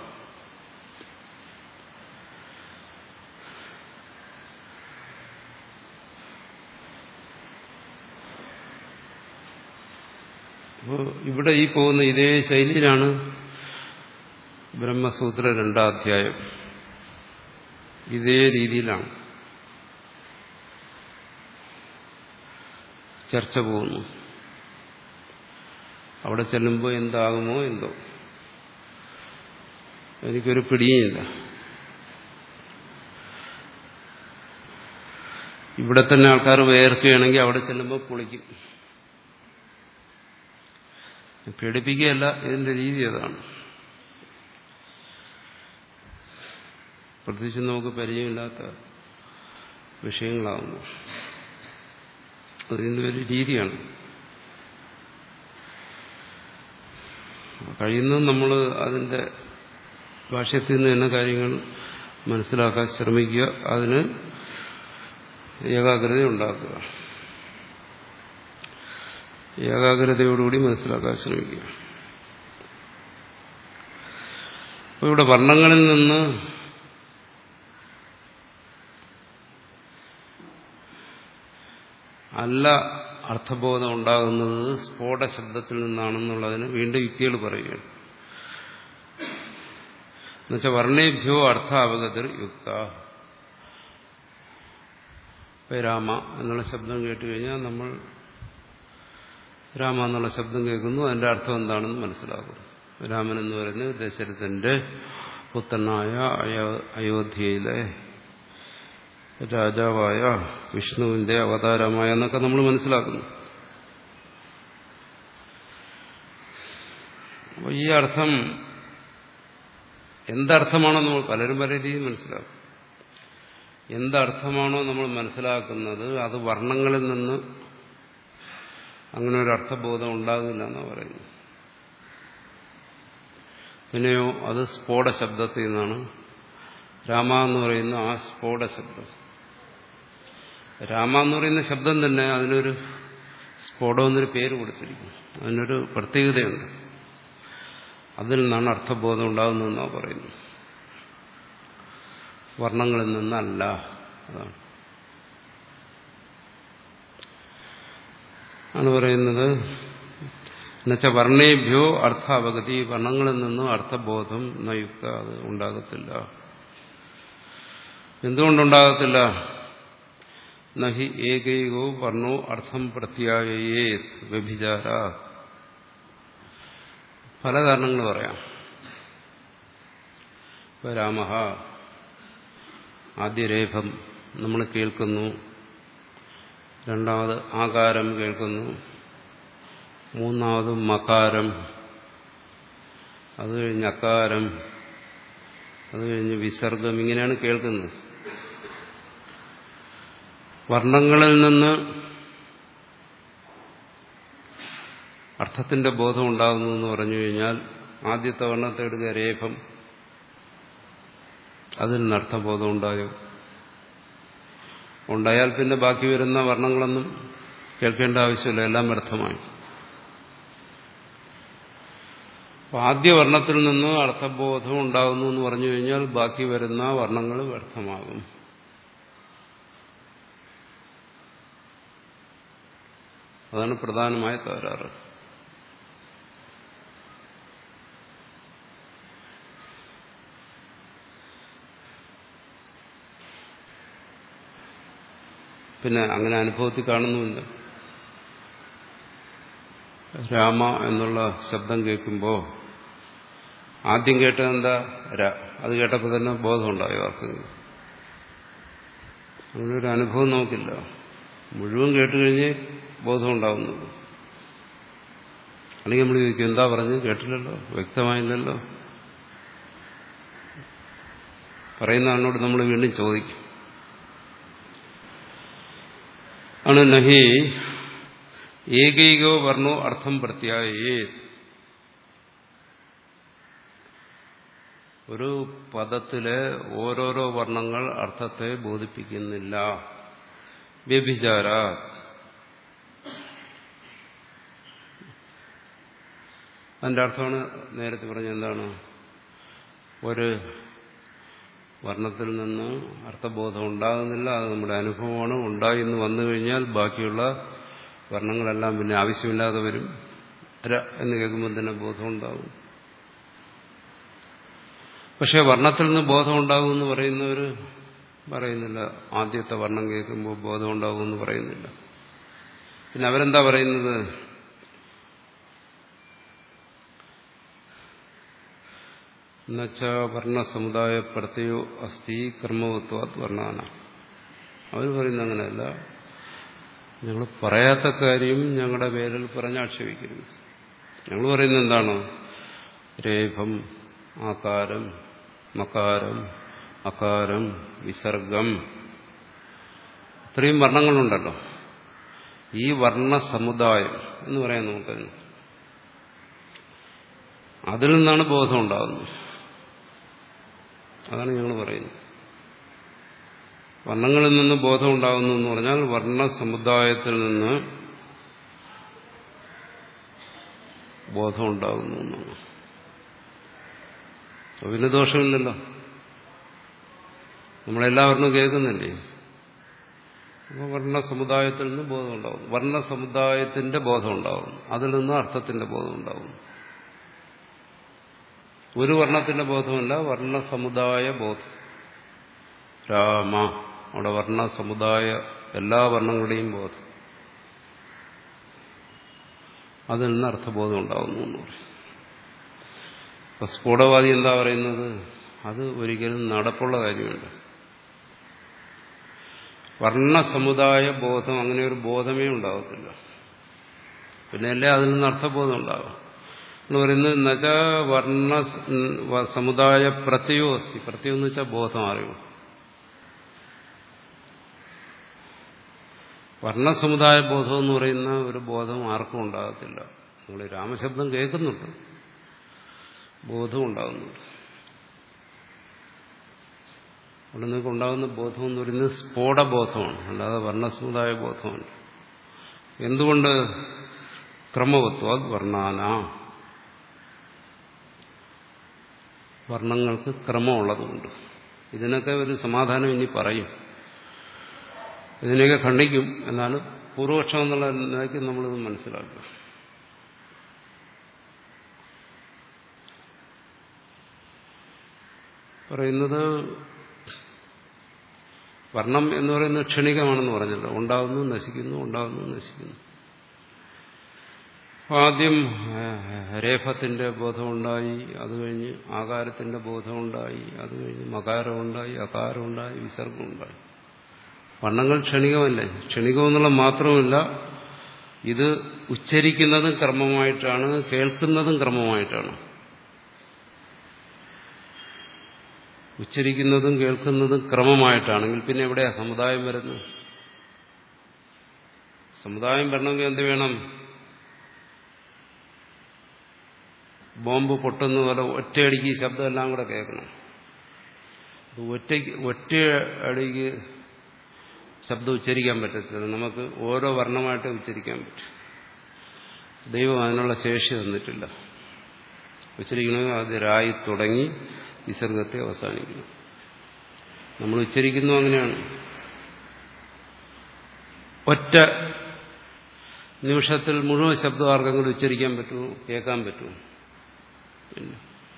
Speaker 1: അപ്പോൾ ഇവിടെ ഈ പോകുന്ന ഇതേ ശൈലിയിലാണ് ബ്രഹ്മസൂത്ര രണ്ടാം അധ്യായം ഇതേ രീതിയിലാണ് ചർച്ച പോകുന്നു അവിടെ ചെല്ലുമ്പോൾ എന്താകുമോ എന്തോ എനിക്കൊരു പിടിയുമില്ല ഇവിടെ തന്നെ ആൾക്കാർ വേർക്കുകയാണെങ്കിൽ അവിടെ ചെല്ലുമ്പോൾ കുളിക്കും പേടിപ്പിക്കുകയല്ല ഇതിന്റെ രീതി അതാണ് പ്രത്യേകിച്ച് നമുക്ക് പരിചയമില്ലാത്ത വിഷയങ്ങളാകുന്നു അതിൻ്റെ ഒരു രീതിയാണ് കഴിയുന്നതും നമ്മൾ അതിൻ്റെ ഭാഷ്യത്തിൽ നിന്ന് തന്നെ കാര്യങ്ങൾ മനസ്സിലാക്കാൻ ശ്രമിക്കുക അതിന് ഏകാഗ്രത ഉണ്ടാക്കുക ഏകാഗ്രതയോടുകൂടി മനസ്സിലാക്കാൻ ശ്രമിക്കുക അപ്പോൾ ഇവിടെ വർണ്ണങ്ങളിൽ നിന്ന് അല്ല അർത്ഥബോധം ഉണ്ടാകുന്നത് സ്ഫോട ശബ്ദത്തിൽ നിന്നാണെന്നുള്ളതിന് വീണ്ടും യുക്തികൾ പറയുകയാണ് എന്നുവെച്ചാൽ വർണ്ണേഭ്യോ അർത്ഥാവഗതിർ യുക്ത രാമ എന്നുള്ള ശബ്ദം കേട്ട് കഴിഞ്ഞാൽ നമ്മൾ രാമ എന്നുള്ള ശബ്ദം കേൾക്കുന്നു അതിന്റെ അർത്ഥം എന്താണെന്ന് മനസ്സിലാകും രാമൻ എന്ന് പറയുന്നത് ദശരഥന്റെ പുത്രനായ അയോധ്യയിലെ രാജാവായ വിഷ്ണുവിന്റെ അവതാരമായ എന്നൊക്കെ നമ്മൾ മനസ്സിലാക്കുന്നു അപ്പോൾ ഈ അർത്ഥം എന്തർത്ഥമാണോ നമ്മൾ പലരും പല രീതിയിൽ മനസ്സിലാക്കും എന്തർത്ഥമാണോ നമ്മൾ മനസ്സിലാക്കുന്നത് അത് വർണ്ണങ്ങളിൽ നിന്ന് അങ്ങനെ ഒരു അർത്ഥബോധം ഉണ്ടാകില്ല എന്നാണ് പറയുന്നത് പിന്നെയോ അത് സ്ഫോട ശബ്ദത്തിൽ നിന്നാണ് രാമ എന്ന് പറയുന്ന ആ സ്ഫോട ശബ്ദം രാമ എന്ന് പറയുന്ന ശബ്ദം തന്നെ അതിനൊരു സ്ഫോടം എന്നൊരു പേര് കൊടുത്തിരിക്കുന്നു അതിനൊരു പ്രത്യേകതയുണ്ട് അതിൽ നിന്നാണ് അർത്ഥബോധം ഉണ്ടാകുന്നതെന്നാണ് പറയുന്നത് വർണ്ണങ്ങളിൽ നിന്നല്ല അതാണ് ആണ് പറയുന്നത് എന്നുവെച്ചാൽ വർണ്ണേഭ്യോ അർത്ഥാവഗതി വർണ്ണങ്ങളിൽ നിന്നും അർത്ഥബോധം നയുക്ത അത് ഉണ്ടാകത്തില്ല എന്തുകൊണ്ടുണ്ടാകത്തില്ല നഹി ഏകൈകോ വർണ്ണോ അർത്ഥം പ്രത്യായേ വ്യഭിചാര പല കാരണങ്ങൾ പറയാം ഇപ്പൊ രാമ ആദ്യ രേഖം നമ്മൾ കേൾക്കുന്നു രണ്ടാമത് ആകാരം കേൾക്കുന്നു മൂന്നാമത് മകാരം അത് കഴിഞ്ഞ് അകാരം അത് കഴിഞ്ഞ് വിസർഗം ഇങ്ങനെയാണ് കേൾക്കുന്നത് വർണ്ണങ്ങളിൽ നിന്ന് അർത്ഥത്തിന്റെ ബോധം ഉണ്ടാകുന്നു എന്ന് പറഞ്ഞു കഴിഞ്ഞാൽ ആദ്യത്തെ വർണ്ണത്തെ എടുക്കുക രേഖം അതിൽ നിന്ന് അർത്ഥബോധം ഉണ്ടായോ ഉണ്ടായാൽ പിന്നെ ബാക്കി വരുന്ന വർണ്ണങ്ങളൊന്നും കേൾക്കേണ്ട ആവശ്യമില്ല എല്ലാം വ്യർത്ഥമായി ആദ്യ വർണ്ണത്തിൽ നിന്ന് അർത്ഥബോധം ഉണ്ടാകുന്നു എന്ന് പറഞ്ഞു കഴിഞ്ഞാൽ ബാക്കി വരുന്ന വർണ്ണങ്ങൾ വ്യർത്ഥമാകും അതാണ് പ്രധാനമായ തകരാറ് പിന്നെ അങ്ങനെ അനുഭവത്തിൽ കാണുന്നുമില്ല രാമ എന്നുള്ള ശബ്ദം കേൾക്കുമ്പോൾ ആദ്യം കേട്ടത് എന്താ ര അത് കേട്ടപ്പോൾ തന്നെ ബോധമുണ്ടായോ ആർക്കെങ്കിലും അങ്ങനെ ഒരു അനുഭവം നമുക്കില്ല മുഴുവൻ കേട്ട് കഴിഞ്ഞ് ബോധമുണ്ടാവുന്നത് അല്ലെങ്കിൽ നമ്മൾ ചോദിക്കും എന്താ പറഞ്ഞു കേട്ടില്ലല്ലോ വ്യക്തമായില്ലല്ലോ പറയുന്ന ആളിനോട് നമ്മൾ വീണ്ടും ചോദിക്കും ആണ് നഹി ഏകൈകോ വർണ്ണോ അർത്ഥം പ്രത്യായേ ഒരു പദത്തിലെ ഓരോരോ വർണ്ണങ്ങൾ അർത്ഥത്തെ ബോധിപ്പിക്കുന്നില്ല വ്യഭിചാര അതിന്റെ അർത്ഥമാണ് നേരത്തെ പറഞ്ഞ എന്താണ് ഒരു വർണ്ണത്തിൽ നിന്ന് അർത്ഥബോധം ഉണ്ടാകുന്നില്ല അത് നമ്മുടെ അനുഭവമാണ് ഉണ്ടായി എന്ന് വന്നു കഴിഞ്ഞാൽ ബാക്കിയുള്ള വർണ്ണങ്ങളെല്ലാം പിന്നെ ആവശ്യമില്ലാതെ വരും ര എന്ന് കേൾക്കുമ്പോൾ തന്നെ ബോധം ഉണ്ടാകും പക്ഷെ വർണ്ണത്തിൽ നിന്ന് ബോധം ഉണ്ടാകും എന്ന് പറയുന്നവർ പറയുന്നില്ല ആദ്യത്തെ വർണ്ണം കേൾക്കുമ്പോൾ ബോധം ഉണ്ടാകും എന്ന് പറയുന്നില്ല പിന്നെ അവരെന്താ പറയുന്നത് എന്നുവെച്ച വർണ്ണസമുദായ പ്രത്യോ അസ്ഥി കർമ്മവത്വാത് വർണ്ണാന അവർ പറയുന്ന അങ്ങനെയല്ല ഞങ്ങൾ പറയാത്ത കാര്യം ഞങ്ങളുടെ പേരിൽ പറഞ്ഞാക്ഷേപിക്കരുത് ഞങ്ങൾ പറയുന്നത് എന്താണ് രേഖം ആകാരം മകാരം അകാരം വിസർഗം ഇത്രയും വർണ്ണങ്ങളുണ്ടല്ലോ ഈ വർണ്ണസമുദായം എന്ന് പറയാൻ നമുക്കതിന് അതിൽ നിന്നാണ് ബോധം ഉണ്ടാകുന്നത് അതാണ് ഞങ്ങൾ പറയുന്നത് വർണ്ണങ്ങളിൽ നിന്ന് ബോധം ഉണ്ടാകുന്നു എന്ന് പറഞ്ഞാൽ വർണ്ണ സമുദായത്തിൽ നിന്ന് ബോധം ഉണ്ടാകുന്നു എന്നാണ് അപ്പൊ പിന്നെ ദോഷമില്ലല്ലോ നമ്മളെല്ലാവരും കേൾക്കുന്നില്ലേ അപ്പോൾ വർണ്ണ സമുദായത്തിൽ നിന്ന് ബോധം ഉണ്ടാകുന്നു വർണ്ണ സമുദായത്തിന്റെ ബോധം ഉണ്ടാകുന്നു അതിൽ നിന്ന് അർത്ഥത്തിന്റെ ബോധം ഉണ്ടാകുന്നു ഒരു വർണ്ണത്തിന്റെ ബോധമല്ല വർണ്ണ സമുദായ ബോധം രാമ അവിടെ വർണ്ണ സമുദായ എല്ലാ വർണ്ണങ്ങളുടെയും ബോധം അതിൽ നിന്ന് അർത്ഥബോധം ഉണ്ടാകുന്നു എന്ന് പറയും അപ്പൊ സ്ഫോടവാദി എന്താ പറയുന്നത് അത് ഒരിക്കലും നടപ്പുള്ള കാര്യമല്ല വർണ്ണ സമുദായ ബോധം അങ്ങനെ ഒരു ബോധമേ ഉണ്ടാകത്തില്ല പിന്നെ അല്ലേ അതിൽ നിന്ന് അർത്ഥബോധം ഉണ്ടാകാം എന്ന് പറയുന്നത് എന്നുവെച്ച വർണ്ണ സമുദായ പ്രത്യയോ അസ്തി പ്രത്യം എന്ന് വെച്ചാൽ ബോധം അറിവ് വർണ്ണസമുദായ ബോധം എന്ന് പറയുന്ന ഒരു ബോധം ആർക്കും ഉണ്ടാകത്തില്ല നമ്മൾ രാമശബ്ദം കേൾക്കുന്നുണ്ട് ബോധം ഉണ്ടാകുന്നുണ്ട് അവിടെ നിങ്ങൾക്ക് ഉണ്ടാകുന്ന ബോധം എന്ന് പറയുന്നത് സ്ഫോടബോധമാണ് അല്ലാതെ വർണ്ണസമുദായ ബോധമാണ് എന്തുകൊണ്ട് ക്രമവത്വ വർണ്ണാന വർണ്ണങ്ങൾക്ക് ക്രമമുള്ളതുകൊണ്ട് ഇതിനൊക്കെ ഒരു സമാധാനം ഇനി പറയും ഇതിനെയൊക്കെ ഖണ്ഡിക്കും എന്നാലും പൂർവപക്ഷം എന്നുള്ള നിലയ്ക്ക് നമ്മളിത് മനസ്സിലാക്കുക പറയുന്നത് വർണ്ണം എന്ന് പറയുന്നത് ക്ഷണികമാണെന്ന് പറഞ്ഞല്ലോ ഉണ്ടാകുന്നു നശിക്കുന്നു ഉണ്ടാകുന്നു നശിക്കുന്നു ആദ്യം രേഫത്തിന്റെ ബോധമുണ്ടായി അത് കഴിഞ്ഞ് ആകാരത്തിന്റെ ബോധമുണ്ടായി അത് കഴിഞ്ഞ് മകാരമുണ്ടായി അകാരമുണ്ടായി വിസർഗമുണ്ടായി വർണ്ണങ്ങൾ ക്ഷണികമല്ലേ ക്ഷണികമെന്നുള്ള മാത്രമല്ല ഇത് ഉച്ചരിക്കുന്നതും ക്രമമായിട്ടാണ് കേൾക്കുന്നതും ക്രമമായിട്ടാണ് ഉച്ചരിക്കുന്നതും കേൾക്കുന്നതും ക്രമമായിട്ടാണെങ്കിൽ പിന്നെ എവിടെയാ സമുദായം വരുന്നത് സമുദായം വരണമെങ്കിൽ എന്ത് വേണം ബോംബ് പൊട്ടുന്ന പോലെ ഒറ്റയടിക്ക് ശബ്ദം എല്ലാം കൂടെ കേൾക്കണം ഒറ്റയ്ക്ക് ഒറ്റ അടിക്ക് ശബ്ദം ഉച്ചരിക്കാൻ പറ്റത്തില്ല നമുക്ക് ഓരോ വർണ്ണമായിട്ട് ഉച്ചരിക്കാൻ പറ്റും ദൈവം അതിനുള്ള ശേഷി തന്നിട്ടില്ല ഉച്ചരിക്കണമെങ്കിൽ അത് രായി തുടങ്ങി വിസർഗത്തെ അവസാനിക്കണം നമ്മൾ ഉച്ചരിക്കുന്നു അങ്ങനെയാണ് ഒറ്റ നിമിഷത്തിൽ മുഴുവൻ ശബ്ദം ആർക്കെങ്കിലും ഉച്ചരിക്കാൻ പറ്റുമോ കേൾക്കാൻ പറ്റുമോ ഇല്ല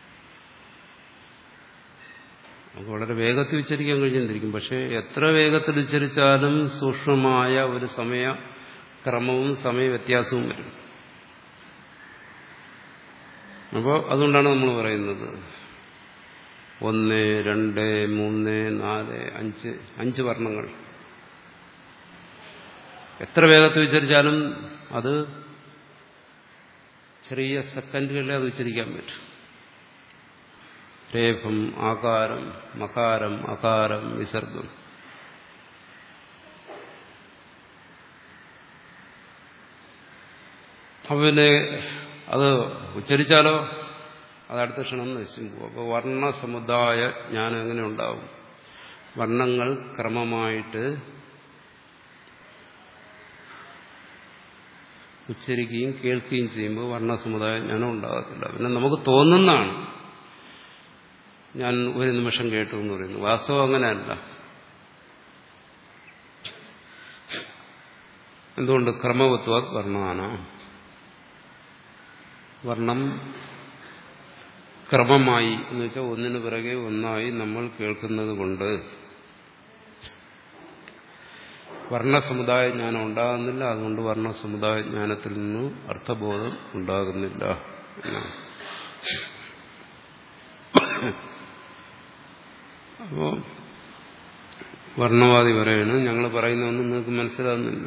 Speaker 1: നമുക്ക് വളരെ വേഗത്തിൽ ഉച്ചരിക്കാൻ കഴിഞ്ഞിരിക്കും പക്ഷെ എത്ര വേഗത്തിൽ ഉച്ചരിച്ചാലും സൂക്ഷ്മമായ ഒരു സമയ ക്രമവും സമയ വ്യത്യാസവും വരും അപ്പോൾ അതുകൊണ്ടാണ് നമ്മൾ പറയുന്നത് ഒന്ന് രണ്ട് മൂന്ന് നാല് അഞ്ച് അഞ്ച് വർണ്ണങ്ങൾ എത്ര വേഗത്തിൽ ഉച്ചരിച്ചാലും അത് ചെറിയ സെക്കൻഡുകളിലേ അത് ഉച്ചരിക്കാൻ പറ്റും രേഫം ആകാരം മകാരം അകാരം വിസർഗം അവന് അത് ഉച്ചരിച്ചാലോ അത് അടുത്ത ക്ഷണം നശിച്ചു പോകും അപ്പോൾ വർണ്ണ സമുദായ ജ്ഞാനം എങ്ങനെ ഉണ്ടാവും വർണ്ണങ്ങൾ ക്രമമായിട്ട് ഉച്ചരിക്കുകയും കേൾക്കുകയും ചെയ്യുമ്പോൾ വർണ്ണസമുദായ ജ്ഞാനം ഉണ്ടാകത്തില്ല പിന്നെ നമുക്ക് തോന്നുന്നതാണ് ഞാൻ ഒരു നിമിഷം കേട്ടു എന്ന് പറയുന്നു വാസ്തവം അങ്ങനെയല്ല എന്തുകൊണ്ട് ക്രമവത്വ വർണ്ണാന വർണ്ണം ക്രമമായി എന്ന് വെച്ചാൽ ഒന്നിനു പിറകെ ഒന്നായി നമ്മൾ കേൾക്കുന്നത് കൊണ്ട് വർണ്ണസമുദായ ജ്ഞാനം ഉണ്ടാകുന്നില്ല അതുകൊണ്ട് വർണ്ണസമുദായ ജ്ഞാനത്തിൽ നിന്ന് അർത്ഥബോധം ഉണ്ടാകുന്നില്ല എന്നാണ് അപ്പോ വർണ്ണവാദി പറയണം ഞങ്ങൾ പറയുന്നതൊന്നും നിങ്ങൾക്ക് മനസ്സിലാകുന്നില്ല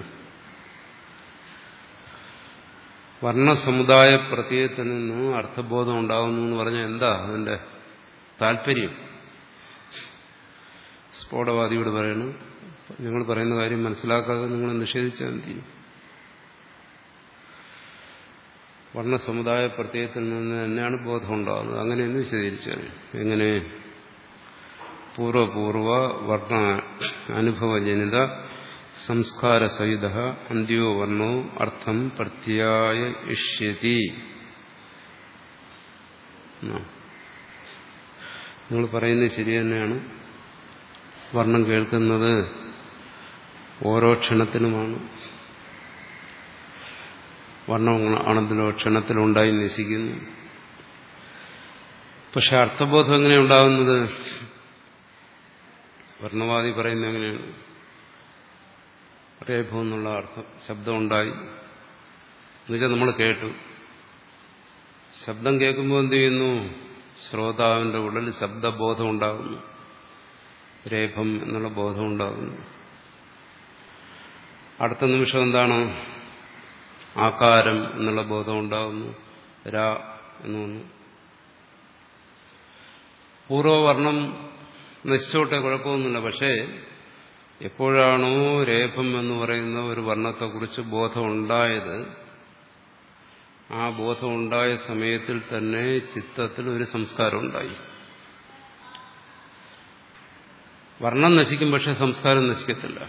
Speaker 1: വർണ്ണസമുദായ പ്രത്യയത്തിൽ നിന്ന് അർത്ഥബോധം ഉണ്ടാകുന്നു എന്ന് പറഞ്ഞാൽ എന്താ അതിന്റെ താല്പര്യം സ്ഫോടവാദിയോട് പറയണം ഞങ്ങൾ പറയുന്ന കാര്യം മനസ്സിലാക്കാതെ നിങ്ങൾ നിഷേധിച്ചാൽ എന്ത് ചെയ്യും വർണ്ണസമുദായ പ്രത്യയത്തിൽ നിന്ന് തന്നെയാണ് ബോധം ഉണ്ടാകുന്നത് അങ്ങനെയെന്ന് വിശദീകരിച്ചാൽ എങ്ങനെ പൂർവപൂർവ വർണ്ണ അനുഭവജനിത സംസ്കാരസഹിത അന്ത്യോ വർണ്ണോ അർത്ഥം പ്രത്യായ ഇഷ്യതി നിങ്ങൾ പറയുന്നത് ശരി തന്നെയാണ് വർണ്ണം കേൾക്കുന്നത് ഓരോ ക്ഷണത്തിനുമാണ് വർണ്ണം ആണത്തിലോ ക്ഷണത്തിലുണ്ടായി നശിക്കുന്നു പക്ഷെ അർത്ഥബോധം എങ്ങനെ ഉണ്ടാകുന്നത് വർണ്ണവാദി പറയുന്നത് എങ്ങനെയാണ് രേഭം എന്നുള്ള അർത്ഥം ശബ്ദമുണ്ടായി എന്നുവെച്ചാൽ നമ്മൾ കേട്ടു ശബ്ദം കേൾക്കുമ്പോൾ എന്ത് ചെയ്യുന്നു ശ്രോതാവിന്റെ ഉള്ളിൽ ശബ്ദബോധം ഉണ്ടാകുന്നു രേഭം എന്നുള്ള ബോധം ഉണ്ടാകുന്നു അടുത്ത നിമിഷം എന്താണ് ആകാരം എന്നുള്ള ബോധം ഉണ്ടാകുന്നു രാ എന്ന് വന്നു പൂർവവർണം നശിച്ചോട്ടെ കുഴപ്പമൊന്നുമില്ല പക്ഷേ എപ്പോഴാണോ രേഖം എന്ന് പറയുന്ന ഒരു വർണ്ണത്തെക്കുറിച്ച് ബോധം ഉണ്ടായത് ആ ബോധം ഉണ്ടായ സമയത്തിൽ തന്നെ ചിത്തത്തിൽ ഒരു സംസ്കാരം ഉണ്ടായി വർണ്ണം നശിക്കും പക്ഷെ സംസ്കാരം നശിക്കത്തില്ല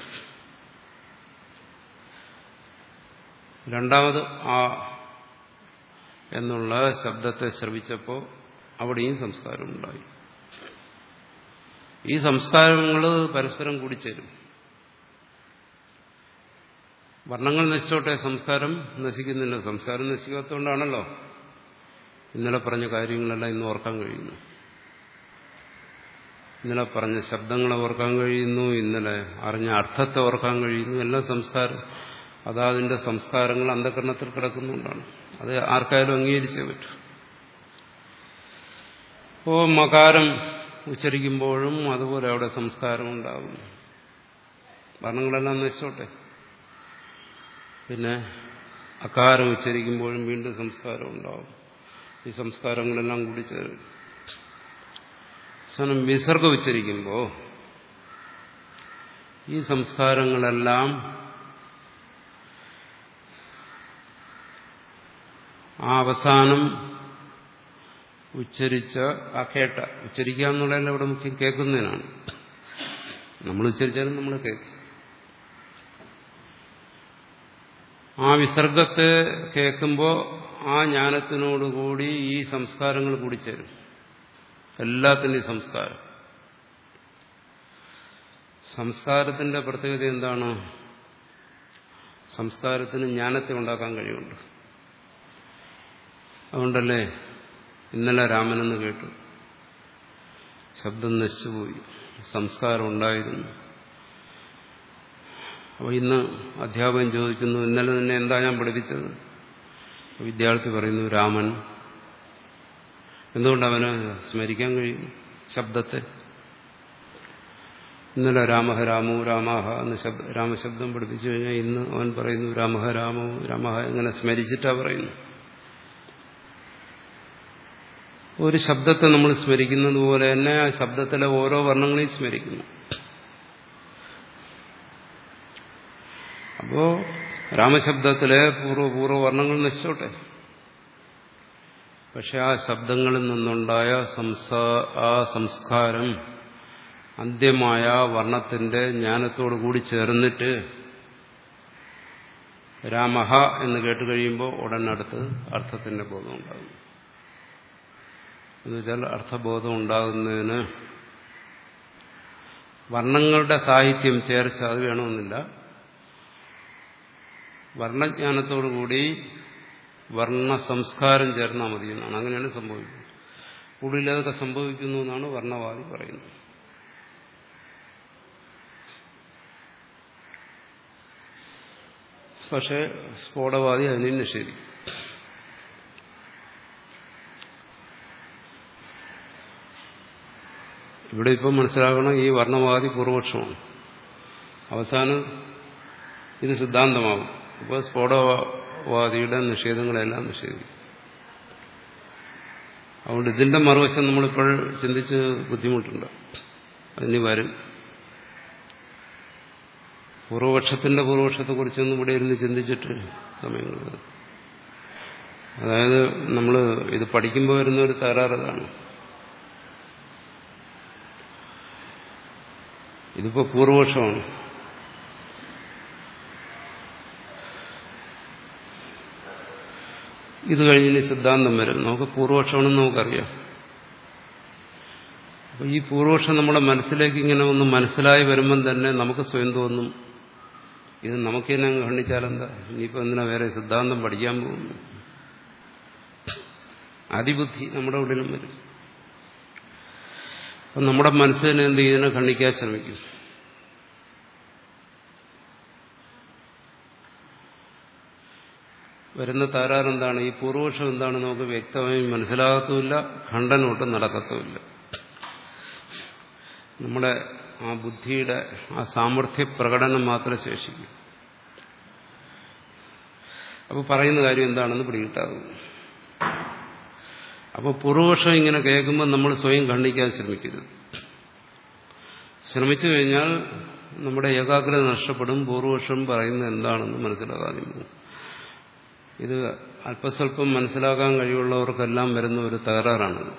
Speaker 1: രണ്ടാമത് ആ എന്നുള്ള ശബ്ദത്തെ ശ്രവിച്ചപ്പോൾ അവിടെയും സംസ്കാരം ഉണ്ടായി ഈ സംസ്കാരങ്ങൾ പരസ്പരം കൂടിച്ചേരും വർണ്ണങ്ങൾ നശിച്ചോട്ടെ സംസ്കാരം നശിക്കുന്നില്ല സംസ്കാരം നശിക്കാത്തതുകൊണ്ടാണല്ലോ ഇന്നലെ പറഞ്ഞ കാര്യങ്ങളെല്ലാം ഇന്ന് ഓർക്കാൻ കഴിയുന്നു ഇന്നലെ പറഞ്ഞ ശബ്ദങ്ങളെ ഓർക്കാൻ കഴിയുന്നു ഇന്നലെ അറിഞ്ഞ അർത്ഥത്തെ ഓർക്കാൻ കഴിയുന്നു എല്ലാം സംസ്കാരം അതതിന്റെ സംസ്കാരങ്ങൾ അന്ധകരണത്തിൽ കിടക്കുന്നുകൊണ്ടാണ് അത് ആർക്കായാലും അംഗീകരിച്ചേ പറ്റൂ ഓ മകാരം ഉച്ചരിക്കുമ്പോഴും അതുപോലെ അവിടെ സംസ്കാരം ഉണ്ടാകും വർണ്ണങ്ങളെല്ലാം നശിച്ചോട്ടെ പിന്നെ അകാരം ഉച്ചരിക്കുമ്പോഴും വീണ്ടും സംസ്കാരം ഉണ്ടാവും ഈ സംസ്കാരങ്ങളെല്ലാം കൂടി ചേരും അവസാനം വിസർഗം ഉച്ചരിക്കുമ്പോൾ ഈ സംസ്കാരങ്ങളെല്ലാം ആ അവസാനം ഉച്ചരിച്ച ആ കേട്ട ഉച്ചരിക്കുക എന്നുള്ളതല്ല ഇവിടെ മുഖ്യം കേൾക്കുന്നതിനാണ് നമ്മൾ ഉച്ചരിച്ചാലും നമ്മൾ കേൾക്കും ആ വിസർഗത്തെ കേൾക്കുമ്പോൾ ആ ജ്ഞാനത്തിനോടുകൂടി ഈ സംസ്കാരങ്ങൾ കൂടിച്ചേരും എല്ലാത്തിൻ്റെയും സംസ്കാരം സംസ്കാരത്തിന്റെ പ്രത്യേകത എന്താണ് സംസ്കാരത്തിന് ജ്ഞാനത്തെ ഉണ്ടാക്കാൻ കഴിയുണ്ട് അതുകൊണ്ടല്ലേ ഇന്നലെ രാമനെന്ന് കേട്ടു ശബ്ദം നശിച്ചുപോയി സംസ്കാരം ഉണ്ടായിരുന്നു അപ്പോൾ ഇന്ന് അധ്യാപകൻ ചോദിക്കുന്നു ഇന്നലെ തന്നെ എന്താ ഞാൻ പഠിപ്പിച്ചത് വിദ്യാർത്ഥി പറയുന്നു രാമൻ എന്തുകൊണ്ട് അവന് സ്മരിക്കാൻ കഴിയും ശബ്ദത്തെ ഇന്നലെ രാമഹ രാമോ രാമാഹ എന്ന് ശബ്ദ രാമശബ്ദം പഠിപ്പിച്ചു കഴിഞ്ഞാൽ ഇന്ന് അവൻ പറയുന്നു രാമഹ രാമോ രാമഹ എങ്ങനെ സ്മരിച്ചിട്ടാ പറയുന്നു ഒരു ശബ്ദത്തെ നമ്മൾ സ്മരിക്കുന്നത് പോലെ തന്നെ ആ ശബ്ദത്തിലെ ഓരോ വർണ്ണങ്ങളെയും സ്മരിക്കുന്നു അപ്പോ രാമശബ്ദത്തിലെ പൂർവ്വപൂർവ്വ വർണ്ണങ്ങൾ നശിച്ചോട്ടെ പക്ഷെ ആ ശബ്ദങ്ങളിൽ നിന്നുണ്ടായ സംസാ ആ സംസ്കാരം അന്ത്യമായ വർണ്ണത്തിന്റെ ജ്ഞാനത്തോടു കൂടി ചേർന്നിട്ട് രാമഹ എന്ന് കേട്ട് കഴിയുമ്പോൾ ഉടനടുത്ത് അർത്ഥത്തിന്റെ ബോധം ഉണ്ടാകും എന്നുവെച്ചാൽ അർത്ഥബോധം ഉണ്ടാകുന്നതിന് വർണ്ണങ്ങളുടെ സാഹിത്യം ചേർച്ച അത് വേണമെന്നില്ല വർണ്ണജ്ഞാനത്തോടുകൂടി വർണ്ണ സംസ്കാരം ചേർന്നാൽ മതി എന്നാണ് അങ്ങനെയാണ് സംഭവിക്കുന്നത് കൂടുതൽ അതൊക്കെ സംഭവിക്കുന്നു എന്നാണ് വർണ്ണവാദി പറയുന്നത് പക്ഷേ സ്ഫോടവാദി അതിനെ നിഷേധിക്കും ഇവിടെ ഇപ്പം മനസ്സിലാക്കണം ഈ വർണ്ണവാദി പൂർവപക്ഷമാണ് അവസാനം ഇത് സിദ്ധാന്തമാകും അപ്പോൾ സ്ഫോടവാദിയുടെ നിഷേധങ്ങളെല്ലാം നിഷേധിക്കും അതുകൊണ്ട് ഇതിന്റെ മറുവശം നമ്മളിപ്പോൾ ചിന്തിച്ച് ബുദ്ധിമുട്ടുണ്ട് അതിന് വരും പൂർവപക്ഷത്തിന്റെ പൂർവപക്ഷത്തെക്കുറിച്ചൊന്നും ഇവിടെ ഇരുന്ന് ചിന്തിച്ചിട്ട് സമയങ്ങൾ അതായത് നമ്മൾ ഇത് പഠിക്കുമ്പോൾ വരുന്ന ഒരു തകരാറതാണ് ഇതിപ്പോ പൂർവപക്ഷമാണ് ഇത് കഴിഞ്ഞിനി സിദ്ധാന്തം വരും നമുക്ക് പൂർവപക്ഷമാണെന്ന് നമുക്കറിയാം അപ്പൊ ഈ പൂർവപക്ഷം നമ്മുടെ മനസ്സിലേക്ക് ഇങ്ങനെ ഒന്ന് മനസ്സിലായി വരുമ്പം തന്നെ നമുക്ക് സ്വയം തോന്നും ഇത് നമുക്ക് തന്നെ അങ്ങ് ഖണ്ഡിച്ചാലെന്താ ഇനിയിപ്പോൾ എന്തിനാ വേറെ സിദ്ധാന്തം പഠിക്കാൻ പോകുന്നു അതിബുദ്ധി നമ്മുടെ ഉള്ളിലും വരും അപ്പം നമ്മുടെ മനസ്സിനെ എന്ത് ഇതിനെ ഖണ്ഡിക്കാൻ ശ്രമിക്കും വരുന്ന താരാറെന്താണ് ഈ പൂർവപക്ഷം എന്താണ് നമുക്ക് വ്യക്തമായി മനസ്സിലാകത്തുമില്ല ഖണ്ഡനമൊട്ടും നടക്കത്തുമില്ല നമ്മുടെ ആ ബുദ്ധിയുടെ ആ സാമർഥ്യ പ്രകടനം മാത്രമേ ശേഷിക്കൂ അപ്പോൾ പറയുന്ന കാര്യം എന്താണെന്ന് പിടികിട്ടാകും അപ്പോൾ പൂർവപക്ഷം ഇങ്ങനെ കേൾക്കുമ്പോൾ നമ്മൾ സ്വയം ഖണ്ഡിക്കാൻ ശ്രമിക്കരുത് ശ്രമിച്ചു കഴിഞ്ഞാൽ നമ്മുടെ ഏകാഗ്രത നഷ്ടപ്പെടും പൂർവപക്ഷം പറയുന്നത് എന്താണെന്ന് മനസ്സിലാകാതെ പോകും ഇത് അല്പസ്വല്പം മനസ്സിലാക്കാൻ കഴിവുള്ളവർക്കെല്ലാം വരുന്ന ഒരു തകരാറാണിത്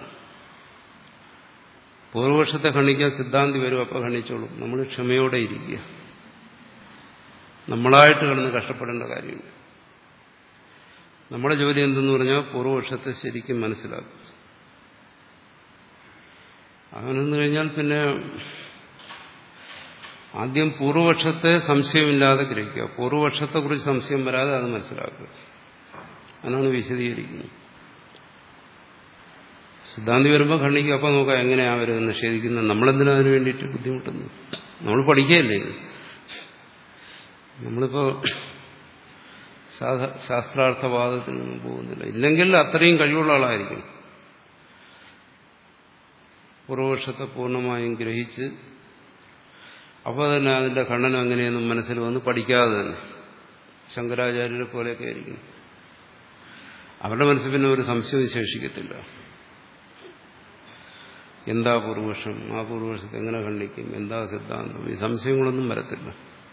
Speaker 1: പൂർവപക്ഷത്തെ ഖണ്ഡിക്കാൻ സിദ്ധാന്തി വരും അപ്പം ഖണ്ഡിച്ചോളും നമ്മൾ ക്ഷമയോടെ ഇരിക്കുക നമ്മളായിട്ട് കിടന്ന് കഷ്ടപ്പെടേണ്ട കാര്യമില്ല നമ്മുടെ ജോലി എന്തെന്ന് പറഞ്ഞാൽ പൂർവപക്ഷത്തെ ശരിക്കും മനസ്സിലാക്കും അങ്ങനെന്ന് കഴിഞ്ഞാൽ പിന്നെ ആദ്യം പൂർവപക്ഷത്തെ സംശയമില്ലാതെ ഗ്രഹിക്കുക പൂർവപക്ഷത്തെക്കുറിച്ച് സംശയം വരാതെ അത് മനസ്സിലാക്കുക അതാണ് വിശദീകരിക്കുന്നത് സിദ്ധാന്തി വരുമ്പോൾ ഖണ്ഡിക്കുക അപ്പം നോക്കാം എങ്ങനെയാ അവർ നിഷേധിക്കുന്നത് നമ്മളെന്തിനാ അതിന് വേണ്ടിയിട്ട് ബുദ്ധിമുട്ടുന്നു നമ്മൾ പഠിക്കുകയല്ലേ ഇത് നമ്മളിപ്പോൾ ശാസ്ത്രാർത്ഥവാദത്തിൽ നിന്നും പോകുന്നില്ല ഇല്ലെങ്കിൽ അത്രയും കഴിവുള്ള ആളായിരിക്കും പൂർവപക്ഷത്തെ പൂർണ്ണമായും ഗ്രഹിച്ച് അപ്പോൾ തന്നെ അതിന്റെ ഖണ്ഡനം എങ്ങനെയെന്നും മനസ്സിൽ വന്ന് പഠിക്കാതെ തന്നെ ശങ്കരാചാര്യരെ പോലെയൊക്കെ ആയിരിക്കും അവരുടെ മനസ്സിൽ പിന്നെ ഒരു സംശയവും ശേഷിക്കത്തില്ല എന്താ പൂർവപക്ഷം ആ പൂർവപക്ഷത്തെ എങ്ങനെ ഖണ്ഡിക്കും എന്താ സിദ്ധാന്തം ഈ സംശയങ്ങളൊന്നും വരത്തില്ല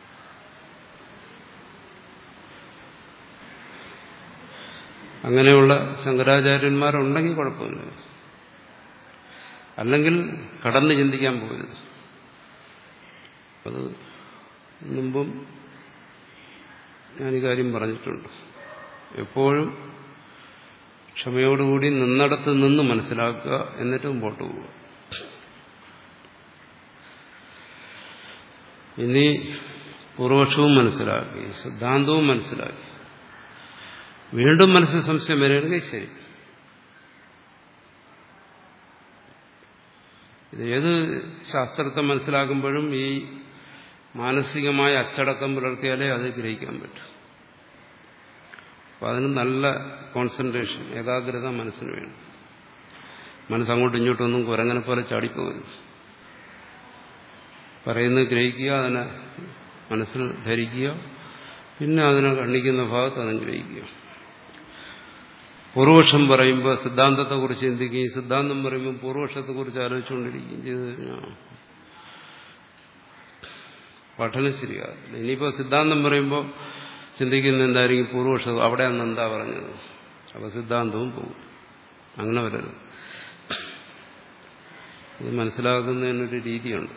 Speaker 1: അങ്ങനെയുള്ള ശങ്കരാചാര്യന്മാരുണ്ടെങ്കിൽ കുഴപ്പമില്ല അല്ലെങ്കിൽ കടന്ന് ചിന്തിക്കാൻ പോകരുത് അത് മുമ്പും ഞാൻ ഈ കാര്യം പറഞ്ഞിട്ടുണ്ട് എപ്പോഴും ക്ഷമയോടുകൂടി നിന്നിടത്ത് നിന്ന് മനസ്സിലാക്കുക എന്നിട്ട് മുമ്പോട്ട് പോവുക ഇനി പൂർവക്ഷവും മനസ്സിലാക്കി സിദ്ധാന്തവും മനസ്സിലാക്കി വീണ്ടും മനസ്സിൽ സംശയം വരികയാണെങ്കിൽ ശരി ഇത് ഏത് ശാസ്ത്രത്തെ മനസ്സിലാക്കുമ്പോഴും ഈ മാനസികമായ അച്ചടക്കം പുലർത്തിയാലേ അത് ഗ്രഹിക്കാൻ പറ്റും അപ്പം അതിന് നല്ല കോൺസെൻട്രേഷൻ ഏകാഗ്രത മനസ്സിന് വേണം മനസ്സങ്ങോട്ടും ഇങ്ങോട്ടൊന്നും കുരങ്ങനെ പോലെ ചാടിപ്പോകരുത് പറയുന്നത് ഗ്രഹിക്കുക അതിനെ മനസ്സിൽ ധരിക്കുക പിന്നെ അതിനെ ഖണ്ഡിക്കുന്ന ഭാഗത്ത് അതും ഗ്രഹിക്കുക പൂർവപക്ഷം പറയുമ്പോൾ സിദ്ധാന്തത്തെക്കുറിച്ച് ചിന്തിക്കുകയും സിദ്ധാന്തം പറയുമ്പോൾ പൂർവപക്ഷത്തെക്കുറിച്ച് ആലോചിച്ചുകൊണ്ടിരിക്കുകയും ചെയ്തു കഴിഞ്ഞാൽ പഠനം ശരിയാകില്ല ഇനിയിപ്പോൾ സിദ്ധാന്തം പറയുമ്പോൾ ചിന്തിക്കുന്ന എന്തായിരിക്കും പൂർവപക്ഷം അവിടെ അന്ന് എന്താ പറഞ്ഞത് അപ്പോൾ സിദ്ധാന്തവും പോകും അങ്ങനെ വരരുത് ഇത് മനസ്സിലാക്കുന്നതിനൊരു രീതിയുണ്ട്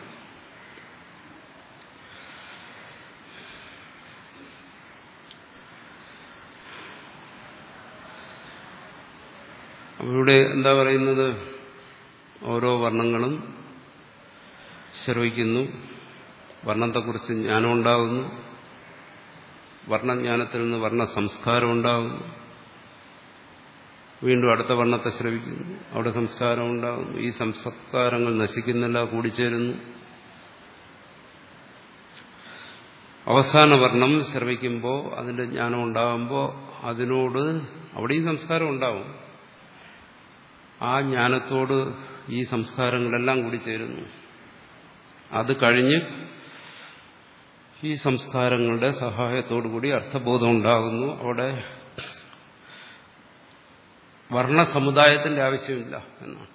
Speaker 1: ഇവിടെ എന്താ പറയുന്നത് ഓരോ വർണ്ണങ്ങളും ശ്രവിക്കുന്നു വർണ്ണത്തെക്കുറിച്ച് ജ്ഞാനം ഉണ്ടാകുന്നു വർണ്ണജ്ഞാനത്തിൽ നിന്ന് വർണ്ണ സംസ്കാരം ഉണ്ടാകുന്നു വീണ്ടും അടുത്ത വർണ്ണത്തെ ശ്രവിക്കുന്നു അവിടെ സംസ്കാരം ഉണ്ടാകുന്നു ഈ സംസ്കാരങ്ങൾ നശിക്കുന്നില്ല കൂടിച്ചേരുന്നു അവസാന വർണ്ണം ശ്രവിക്കുമ്പോൾ അതിന്റെ ജ്ഞാനം ഉണ്ടാകുമ്പോൾ അതിനോട് അവിടെയും സംസ്കാരം ഉണ്ടാവും ആ ജ്ഞാനത്തോട് ഈ സംസ്കാരങ്ങളെല്ലാം കൂടി ചേരുന്നു അത് കഴിഞ്ഞ് ഈ സംസ്കാരങ്ങളുടെ സഹായത്തോടുകൂടി അർത്ഥബോധം ഉണ്ടാകുന്നു അവിടെ വർണ്ണസമുദായത്തിന്റെ ആവശ്യമില്ല എന്നാണ്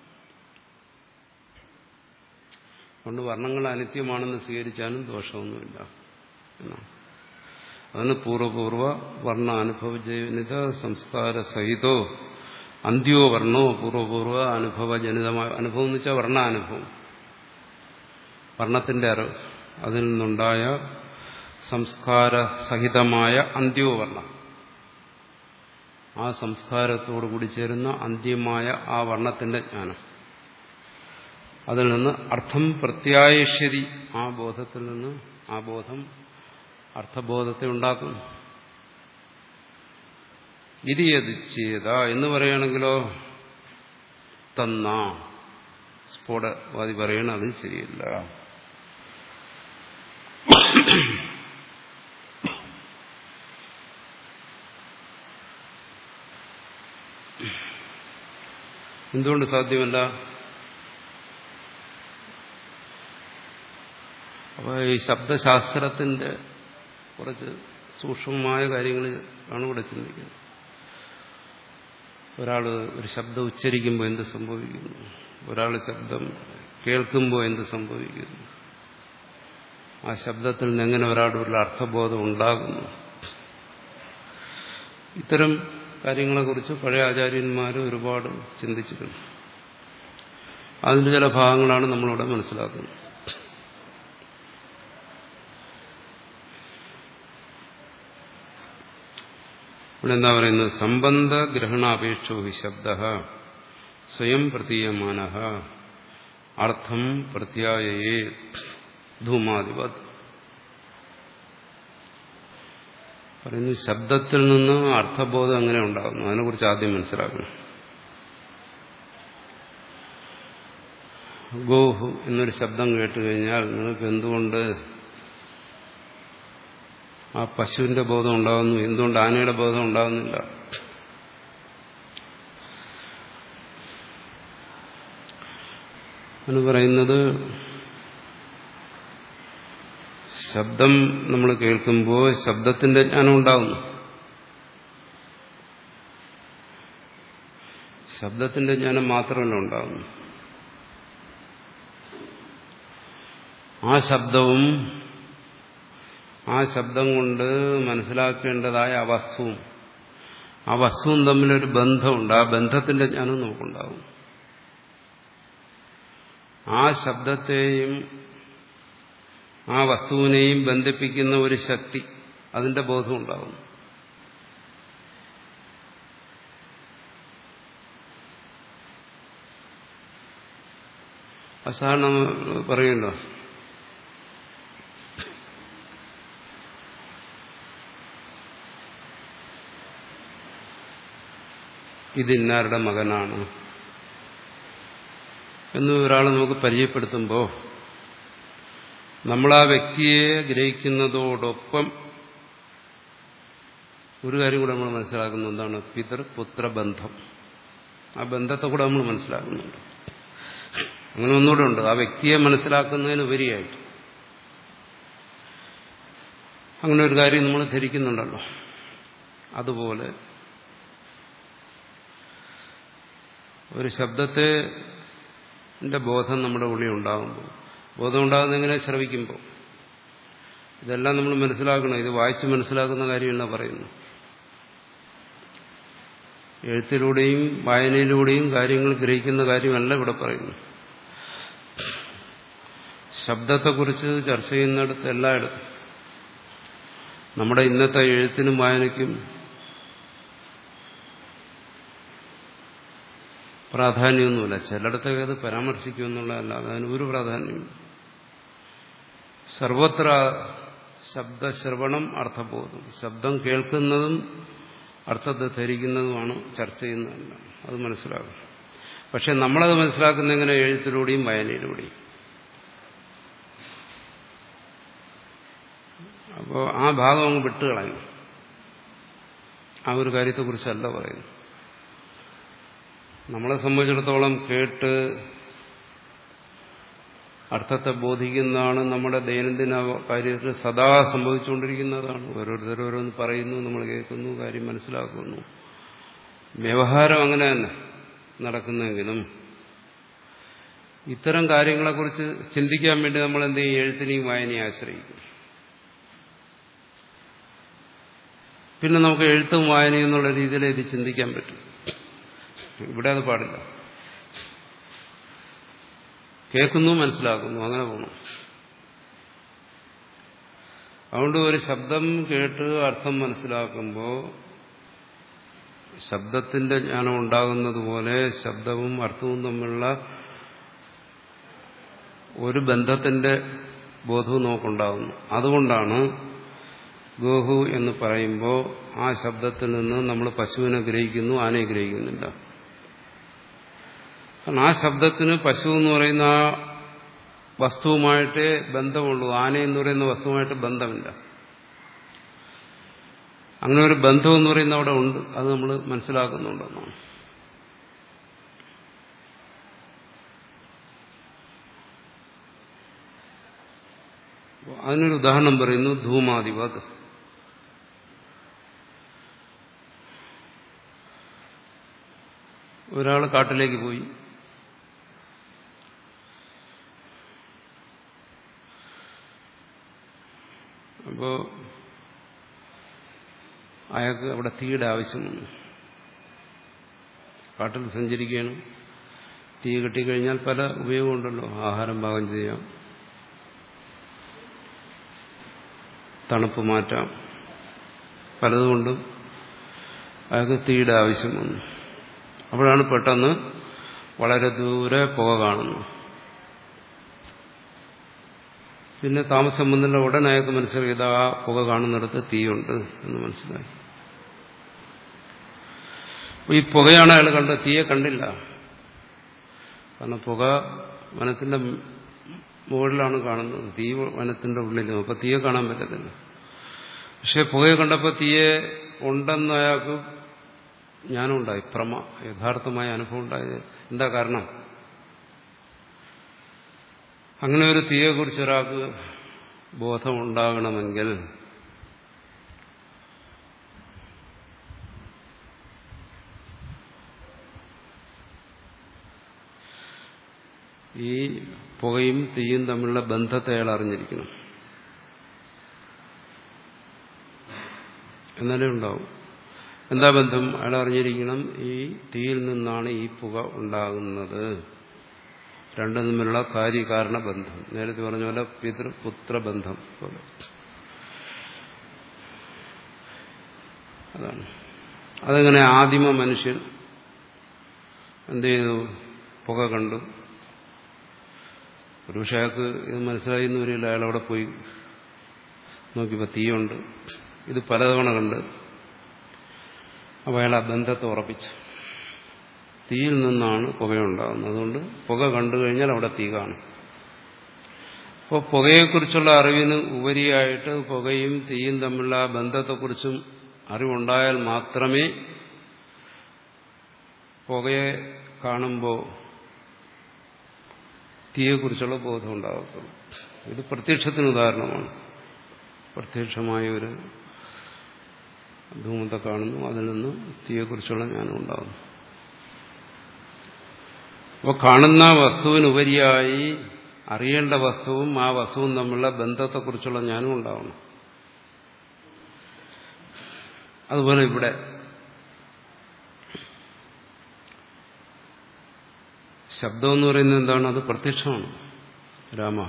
Speaker 1: അതുകൊണ്ട് വർണ്ണങ്ങൾ അനിത്യമാണെന്ന് സ്വീകരിച്ചാലും ദോഷമൊന്നുമില്ല എന്നാണ് അതിന് പൂർവപൂർവ വർണ്ണ അനുഭവജനിത സംസ്കാര സഹിതോ അന്ത്യോ വർണ്ണോ പൂർവപൂർവ അനുഭവജനിതമായ അനുഭവം എന്ന് വെച്ചാൽ വർണ്ണാനുഭവം വർണ്ണത്തിന്റെ അറിവ് അതിൽ നിന്നുണ്ടായ സംസ്കാര സഹിതമായ അന്ത്യോ വർണ്ണം ആ സംസ്കാരത്തോടു കൂടി ചേരുന്ന അന്ത്യമായ ആ വർണ്ണത്തിന്റെ ജ്ഞാനം അതിൽ നിന്ന് അർത്ഥം പ്രത്യായശ്യതി ആ ബോധത്തിൽ നിന്ന് ആ ബോധം അർത്ഥബോധത്തെ ഉണ്ടാക്കും ഇത് ചെയ്ത എന്ന് പറയുകയാണെങ്കിലോ തന്ന സ്ഫോടവാദി പറയണ അത് ശരിയല്ല എന്തുകൊണ്ട് സാധ്യമല്ല അപ്പൊ ഈ ശബ്ദശാസ്ത്രത്തിന്റെ കുറച്ച് സൂക്ഷ്മമായ കാര്യങ്ങൾ ആണ് ഇവിടെ ചിന്തിക്കുന്നത് ഒരാൾ ഒരു ശബ്ദം ഉച്ചരിക്കുമ്പോൾ എന്ത് സംഭവിക്കുന്നു ഒരാൾ ശബ്ദം കേൾക്കുമ്പോൾ എന്ത് സംഭവിക്കുന്നു ആ ശബ്ദത്തിൽ നിന്ന് എങ്ങനെ ഒരാളുടെ അർത്ഥബോധം ഉണ്ടാകുന്നു ഇത്തരം കാര്യങ്ങളെക്കുറിച്ച് പഴയ ആചാര്യന്മാർ ഒരുപാട് ചിന്തിച്ചിട്ടുണ്ട് അതിൻ്റെ ചില ഭാഗങ്ങളാണ് നമ്മളിവിടെ മനസ്സിലാക്കുന്നത് ഇവിടെ എന്താ പറയുന്നത് സംബന്ധ ഗ്രഹണാപേക്ഷോ ഹി ശബ്ദ സ്വയം പ്രതീയമാന അർത്ഥം പ്രത്യായേ ധൂമാധിപത് പറയുന്നു ശബ്ദത്തിൽ നിന്ന് അർത്ഥബോധം എങ്ങനെ ഉണ്ടാകുന്നു അതിനെക്കുറിച്ച് ആദ്യം മനസ്സിലാക്കണം ഗോഹു എന്നൊരു ശബ്ദം കേട്ട് കഴിഞ്ഞാൽ നിങ്ങൾക്ക് എന്തുകൊണ്ട് ആ പശുവിന്റെ ബോധം ഉണ്ടാകുന്നു എന്തുകൊണ്ട് ആനയുടെ ബോധം ഉണ്ടാകുന്നില്ല എന്ന് പറയുന്നത് ശബ്ദം നമ്മൾ കേൾക്കുമ്പോൾ ശബ്ദത്തിന്റെ ജ്ഞാനം ഉണ്ടാകുന്നു ശബ്ദത്തിന്റെ ജ്ഞാനം മാത്രമല്ല ഉണ്ടാകുന്നു ആ ശബ്ദവും ആ ശബ്ദം കൊണ്ട് മനസ്സിലാക്കേണ്ടതായ ആ വസ്തുവും ആ വസ്തുവും തമ്മിലൊരു ബന്ധമുണ്ട് ആ ബന്ധത്തിന്റെ ജ്ഞാനം നമുക്കുണ്ടാകും ആ ശബ്ദത്തെയും ആ വസ്തുവിനെയും ബന്ധിപ്പിക്കുന്ന ഒരു ശക്തി അതിന്റെ ബോധം ഉണ്ടാകും അസാധാരണ പറയുമല്ലോ ഇതിന്നാരുടെ മകനാണ് എന്ന് ഒരാൾ നമുക്ക് പരിചയപ്പെടുത്തുമ്പോൾ നമ്മൾ ആ വ്യക്തിയെ ഗ്രഹിക്കുന്നതോടൊപ്പം ഒരു കാര്യം കൂടെ നമ്മൾ മനസ്സിലാക്കുന്നത് എന്താണ് പിതൃ പുത്ര ബന്ധം ആ ബന്ധത്തെ കൂടെ നമ്മൾ മനസ്സിലാക്കുന്നുണ്ട് അങ്ങനെ ഒന്നുകൂടെ ഉണ്ട് ആ വ്യക്തിയെ മനസ്സിലാക്കുന്നതിന് ഉപരിയായിട്ട് അങ്ങനെ ഒരു കാര്യം നമ്മൾ ധരിക്കുന്നുണ്ടല്ലോ അതുപോലെ ഒരു ശബ്ദത്തെ ബോധം നമ്മുടെ ഉള്ളിൽ ഉണ്ടാകുമ്പോൾ ബോധം ഉണ്ടാകുന്ന എങ്ങനെ ശ്രവിക്കുമ്പോൾ ഇതെല്ലാം നമ്മൾ മനസ്സിലാക്കണം ഇത് വായിച്ച് മനസ്സിലാക്കുന്ന കാര്യമല്ല പറയുന്നു എഴുത്തിലൂടെയും വായനയിലൂടെയും കാര്യങ്ങൾ ഗ്രഹിക്കുന്ന കാര്യമല്ല ഇവിടെ പറയുന്നു ശബ്ദത്തെക്കുറിച്ച് ചർച്ച ചെയ്യുന്നിടത്ത് എല്ലായിടത്തും നമ്മുടെ ഇന്നത്തെ എഴുത്തിനും വായനയ്ക്കും പ്രാധാന്യമൊന്നുമില്ല ചിലയിടത്തൊക്കെ അത് പരാമർശിക്കുമെന്നുള്ളതല്ലാതെ അതിന് ഒരു പ്രാധാന്യമില്ല സർവത്ര ശബ്ദശ്രവണം അർത്ഥബോധം ശബ്ദം കേൾക്കുന്നതും അർത്ഥത്തെ ധരിക്കുന്നതുമാണ് ചർച്ച ചെയ്യുന്നതല്ല അത് മനസ്സിലാകും പക്ഷെ നമ്മളത് മനസ്സിലാക്കുന്ന എങ്ങനെ എഴുത്തിലൂടെയും വായനയിലൂടെയും അപ്പോൾ ആ ഭാഗം അങ്ങ് വിട്ടുകളയും ആ ഒരു കാര്യത്തെക്കുറിച്ചല്ല പറയുന്നു നമ്മളെ സംബന്ധിച്ചിടത്തോളം കേട്ട് അർത്ഥത്തെ ബോധിക്കുന്നതാണ് നമ്മുടെ ദൈനംദിന കാര്യത്തിൽ സദാ സംഭവിച്ചുകൊണ്ടിരിക്കുന്നതാണ് ഓരോരുത്തർ ഓരോന്ന് പറയുന്നു നമ്മൾ കേൾക്കുന്നു കാര്യം മനസ്സിലാക്കുന്നു വ്യവഹാരം അങ്ങനെ തന്നെ നടക്കുന്നെങ്കിലും ഇത്തരം കാര്യങ്ങളെക്കുറിച്ച് ചിന്തിക്കാൻ വേണ്ടി നമ്മൾ എന്ത് ചെയ്യും എഴുത്തിനെയും വായനയും ആശ്രയിക്കും പിന്നെ നമുക്ക് എഴുത്തും വായനയും എന്നുള്ള രീതിയിൽ ഇത് ചിന്തിക്കാൻ പറ്റും ഇവിടെ അത് പാടില്ല കേൾക്കുന്നു മനസ്സിലാക്കുന്നു അങ്ങനെ പോകണം അതുകൊണ്ട് ഒരു ശബ്ദം കേട്ട് അർത്ഥം മനസ്സിലാക്കുമ്പോൾ ശബ്ദത്തിന്റെ ജ്ഞാനം ഉണ്ടാകുന്നത് പോലെ ശബ്ദവും അർത്ഥവും തമ്മിലുള്ള ഒരു ബന്ധത്തിന്റെ ബോധവും നമുക്കുണ്ടാകുന്നു അതുകൊണ്ടാണ് ഗോഹു എന്ന് പറയുമ്പോൾ ആ ശബ്ദത്തിൽ നിന്ന് നമ്മൾ പശുവിനെ ഗ്രഹിക്കുന്നു ആനയെ ഗ്രഹിക്കുന്നില്ല കാരണം ആ ശബ്ദത്തിന് പശു എന്ന് പറയുന്ന ആ വസ്തുവുമായിട്ടേ ബന്ധമുള്ളൂ ആന എന്ന് പറയുന്ന വസ്തുവുമായിട്ട് ബന്ധമില്ല അങ്ങനെ ഒരു ബന്ധം എന്ന് പറയുന്ന അവിടെ ഉണ്ട് അത് നമ്മൾ മനസ്സിലാക്കുന്നുണ്ടെന്നാണ് അതിനൊരു ഉദാഹരണം പറയുന്നു ധൂമാധിപത് ഒരാൾ കാട്ടിലേക്ക് പോയി അപ്പോ അയാൾക്ക് അവിടെ തീയുടെ ആവശ്യം വന്നു കാട്ടിൽ സഞ്ചരിക്കുകയാണ് തീ കിട്ടിക്കഴിഞ്ഞാൽ പല ഉപയോഗമുണ്ടല്ലോ ആഹാരം പാകം ചെയ്യാം തണുപ്പ് മാറ്റാം പലതുകൊണ്ടും അയാൾക്ക് തീയുടെ ആവശ്യം വന്നു അപ്പോഴാണ് പെട്ടെന്ന് വളരെ ദൂരെ പുക കാണുന്നു പിന്നെ താമസം വന്നില്ല ഉടനെ അയാൾക്ക് മനസ്സിലായി ഇതാ ആ പുക കാണുന്നിടത്ത് തീയുണ്ട് എന്ന് മനസ്സിലായി ഈ പുകയാണ് അയാൾ കണ്ടത് തീയെ കണ്ടില്ല കാരണം പുക വനത്തിന്റെ മുകളിലാണ് കാണുന്നത് തീ വനത്തിന്റെ ഉള്ളിലും അപ്പൊ തീയെ കാണാൻ പറ്റത്തില്ല പക്ഷെ പുകയെ കണ്ടപ്പോൾ തീയെ ഉണ്ടെന്ന് അയാൾക്ക് ജ്ഞാനമുണ്ടായി പ്രമ യഥാർത്ഥമായ അനുഭവം ഉണ്ടായത് എന്താ കാരണം അങ്ങനെ ഒരു തീയെക്കുറിച്ച് ഒരാൾക്ക് ബോധമുണ്ടാകണമെങ്കിൽ ഈ പുകയും തീയും തമ്മിലുള്ള ബന്ധത്തെ അയാൾ അറിഞ്ഞിരിക്കണം എന്നാലേ ഉണ്ടാവും എന്താ ബന്ധം അയാൾ അറിഞ്ഞിരിക്കണം ഈ തീയിൽ നിന്നാണ് ഈ പുക ഉണ്ടാകുന്നത് രണ്ടും തമ്മിലുള്ള കാര്യകാരണ ബന്ധം നേരത്തെ പറഞ്ഞ പോലെ പിതൃപുത്ര ബന്ധം പോലെ അതാണ് അതെങ്ങനെ ആദിമ മനുഷ്യൻ എന്ത് ചെയ്തു പുക കണ്ടു ഒരുപക്ഷെ അയാൾക്ക് ഇത് മനസ്സിലായി എന്ന് വരില്ല അയാൾ അവിടെ പോയി നോക്കിയപ്പോൾ തീയുണ്ട് ഇത് പലതവണ കണ്ട് അപ്പോൾ അയാൾ ആ ബന്ധത്തെ ഉറപ്പിച്ചു തീയിൽ നിന്നാണ് പുകയുണ്ടാകുന്നത് അതുകൊണ്ട് പുക കണ്ടു കഴിഞ്ഞാൽ അവിടെ തീ കാണും അപ്പോൾ പുകയെക്കുറിച്ചുള്ള അറിവിന് ഉപരിയായിട്ട് പുകയും തീയും തമ്മിലുള്ള ആ ബന്ധത്തെക്കുറിച്ചും അറിവുണ്ടായാൽ മാത്രമേ പുകയെ കാണുമ്പോൾ തീയെക്കുറിച്ചുള്ള ബോധം ഉണ്ടാകത്തുള്ളൂ ഇത് പ്രത്യക്ഷത്തിന് ഉദാഹരണമാണ് പ്രത്യക്ഷമായ ഒരു ധൂമത്തെ കാണുന്നു അതിൽ നിന്ന് തീയെക്കുറിച്ചുള്ള ജ്ഞാനം ഉണ്ടാകുന്നു അപ്പോൾ കാണുന്ന വസ്തുവിനുപരിയായി അറിയേണ്ട വസ്തുവും ആ വസ്തുവും തമ്മിലുള്ള ബന്ധത്തെക്കുറിച്ചുള്ള ജ്ഞാനം ഉണ്ടാവണം അതുപോലെ ഇവിടെ ശബ്ദം എന്ന് പറയുന്നത് എന്താണ് അത് പ്രത്യക്ഷമാണ് രാമഹ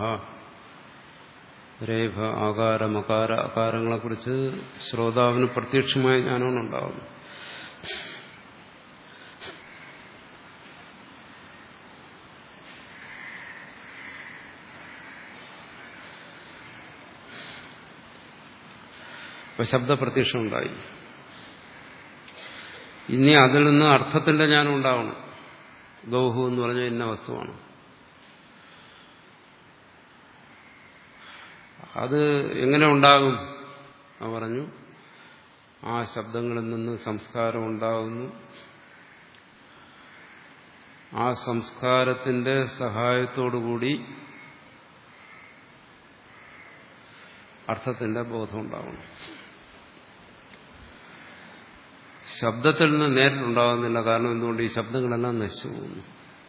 Speaker 1: രേഖ ആകാര മകാര അകാരങ്ങളെക്കുറിച്ച് ശ്രോതാവിന് പ്രത്യക്ഷമായ ജ്ഞാനമാണ് ഉണ്ടാകുന്നത് ഇപ്പൊ ശബ്ദപ്രത്യക്ഷം ഉണ്ടായി ഇനി അതിൽ നിന്ന് അർത്ഥത്തിന്റെ ജ്ഞാനം ഉണ്ടാവണം ഗൗഹു എന്ന് പറഞ്ഞ ഇന്ന വസ്തുവാണ് അത് എങ്ങനെ ഉണ്ടാകും ആ പറഞ്ഞു ആ ശബ്ദങ്ങളിൽ നിന്ന് സംസ്കാരം ഉണ്ടാകുന്നു ആ സംസ്കാരത്തിന്റെ സഹായത്തോടുകൂടി അർത്ഥത്തിന്റെ ബോധം ഉണ്ടാവണം ശബ്ദത്തിൽ നിന്ന് നേരിട്ടുണ്ടാകുന്നില്ല കാരണം എന്തുകൊണ്ട് ഈ ശബ്ദങ്ങളെല്ലാം നശിച്ചു പോകുന്നു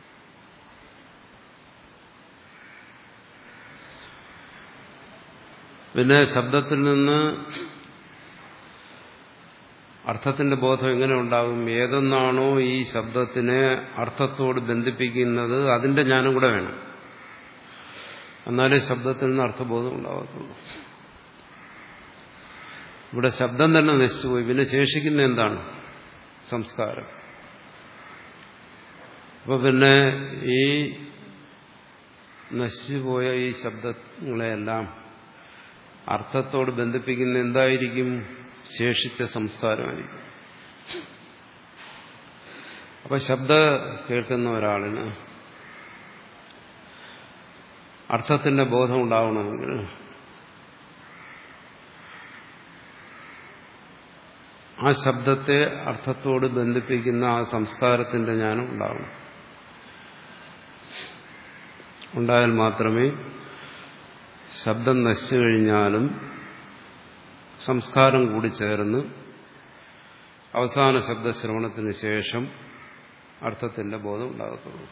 Speaker 1: പിന്നെ ശബ്ദത്തിൽ നിന്ന് അർത്ഥത്തിന്റെ ബോധം എങ്ങനെ ഉണ്ടാകും ഏതെന്നാണോ ഈ ശബ്ദത്തിനെ അർത്ഥത്തോട് ബന്ധിപ്പിക്കുന്നത് അതിന്റെ ജ്ഞാനം കൂടെ വേണം എന്നാലേ ശബ്ദത്തിൽ നിന്ന് അർത്ഥബോധം ഉണ്ടാകത്തുള്ളൂ ഇവിടെ ശബ്ദം തന്നെ നശിച്ചുപോയി പിന്നെ ശേഷിക്കുന്ന എന്താണ് സംസ്കാരം അപ്പൊ പിന്നെ ഈ നശിച്ചുപോയ ഈ ശബ്ദങ്ങളെയെല്ലാം അർത്ഥത്തോട് ബന്ധിപ്പിക്കുന്ന എന്തായിരിക്കും ശേഷിച്ച സംസ്കാരമായിരിക്കും അപ്പൊ ശബ്ദ കേൾക്കുന്ന ഒരാളിന് അർത്ഥത്തിന്റെ ബോധം ഉണ്ടാവണമെങ്കിൽ ആ ശബ്ദത്തെ അർത്ഥത്തോട് ബന്ധിപ്പിക്കുന്ന ആ സംസ്കാരത്തിന്റെ ജ്ഞാനം ഉണ്ടാവണം ഉണ്ടായാൽ മാത്രമേ ശബ്ദം നശിച്ചു കഴിഞ്ഞാലും സംസ്കാരം കൂടി ചേർന്ന് അവസാന ശബ്ദശ്രവണത്തിന് ശേഷം അർത്ഥത്തിന്റെ ബോധം ഉണ്ടാകത്തുള്ളൂ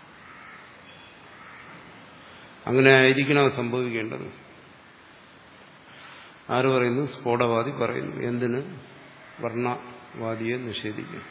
Speaker 1: അങ്ങനെ ആയിരിക്കണം സംഭവിക്കേണ്ടത് ആര് പറയുന്നു സ്ഫോടവാദി പറയുന്നു എന്തിന് വർണ്ണവാദിയെ നിഷേധിക്കും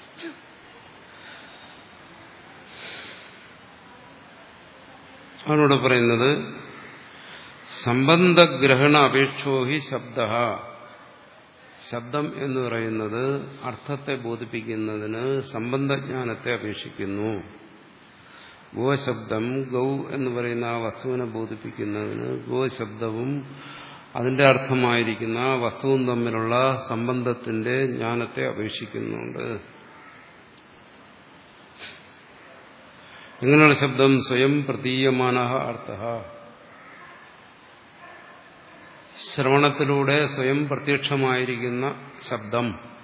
Speaker 1: അവനോട് പറയുന്നത് സംബന്ധഗ്രഹണ അപേക്ഷോ ഹി ശബ്ദ ശബ്ദം എന്ന് പറയുന്നത് അർത്ഥത്തെ ബോധിപ്പിക്കുന്നതിന് സംബന്ധജ്ഞാനത്തെ അപേക്ഷിക്കുന്നു ഗോശബ്ദം ഗൗ എന്ന് പറയുന്ന ആ വസ്തുവിനെ ബോധിപ്പിക്കുന്നതിന് ഗോശബ്ദവും അതിന്റെ അർത്ഥമായിരിക്കുന്ന ആ വസ്തുവും തമ്മിലുള്ള സംബന്ധത്തിന്റെ ജ്ഞാനത്തെ അപേക്ഷിക്കുന്നുണ്ട് എങ്ങനെയുള്ള ശബ്ദം സ്വയം പ്രതീയമാന അർത്ഥ ശ്രവണത്തിലൂടെ സ്വയം പ്രത്യക്ഷമായിരിക്കുന്ന ശബ്ദം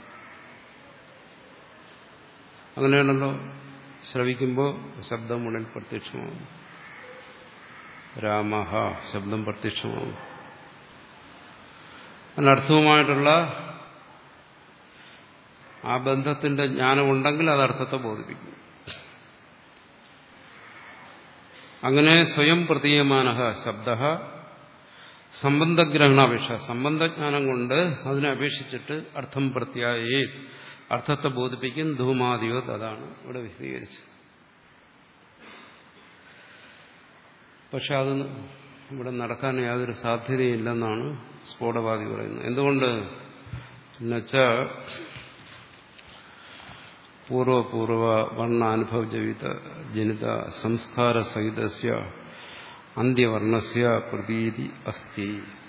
Speaker 1: അങ്ങനെയാണല്ലോ ശ്രവിക്കുമ്പോൾ ശബ്ദം ഉടൻ പ്രത്യക്ഷമാകും രാമഹ ശബ്ദം പ്രത്യക്ഷമാകും അതിനർത്ഥവുമായിട്ടുള്ള ആ ബന്ധത്തിന്റെ ജ്ഞാനമുണ്ടെങ്കിൽ അത് അർത്ഥത്തെ ബോധിപ്പിക്കും അങ്ങനെ സ്വയം പ്രതീയമാന ശബ്ദ സംബന്ധഗ്രഹണാപേക്ഷ സംബന്ധജ്ഞാനം കൊണ്ട് അതിനെ അപേക്ഷിച്ചിട്ട് അർത്ഥം പ്രത്യായേ അർത്ഥത്തെ ബോധിപ്പിക്കും ധൂമാദിയോ അതാണ് ഇവിടെ വിശദീകരിച്ചത് പക്ഷെ അത് ഇവിടെ നടക്കാൻ യാതൊരു സാധ്യതയില്ലെന്നാണ് സ്ഫോടവാദി പറയുന്നത് എന്തുകൊണ്ട് എന്നുവെച്ച പൂർവപൂർവ വർണ്ണാനുഭവ ജനിത ജനിത സംസ്കാര സഹിതസ്യ അന്ത്യവർണ്ണസ്യ പ്രതീതി അസ്തി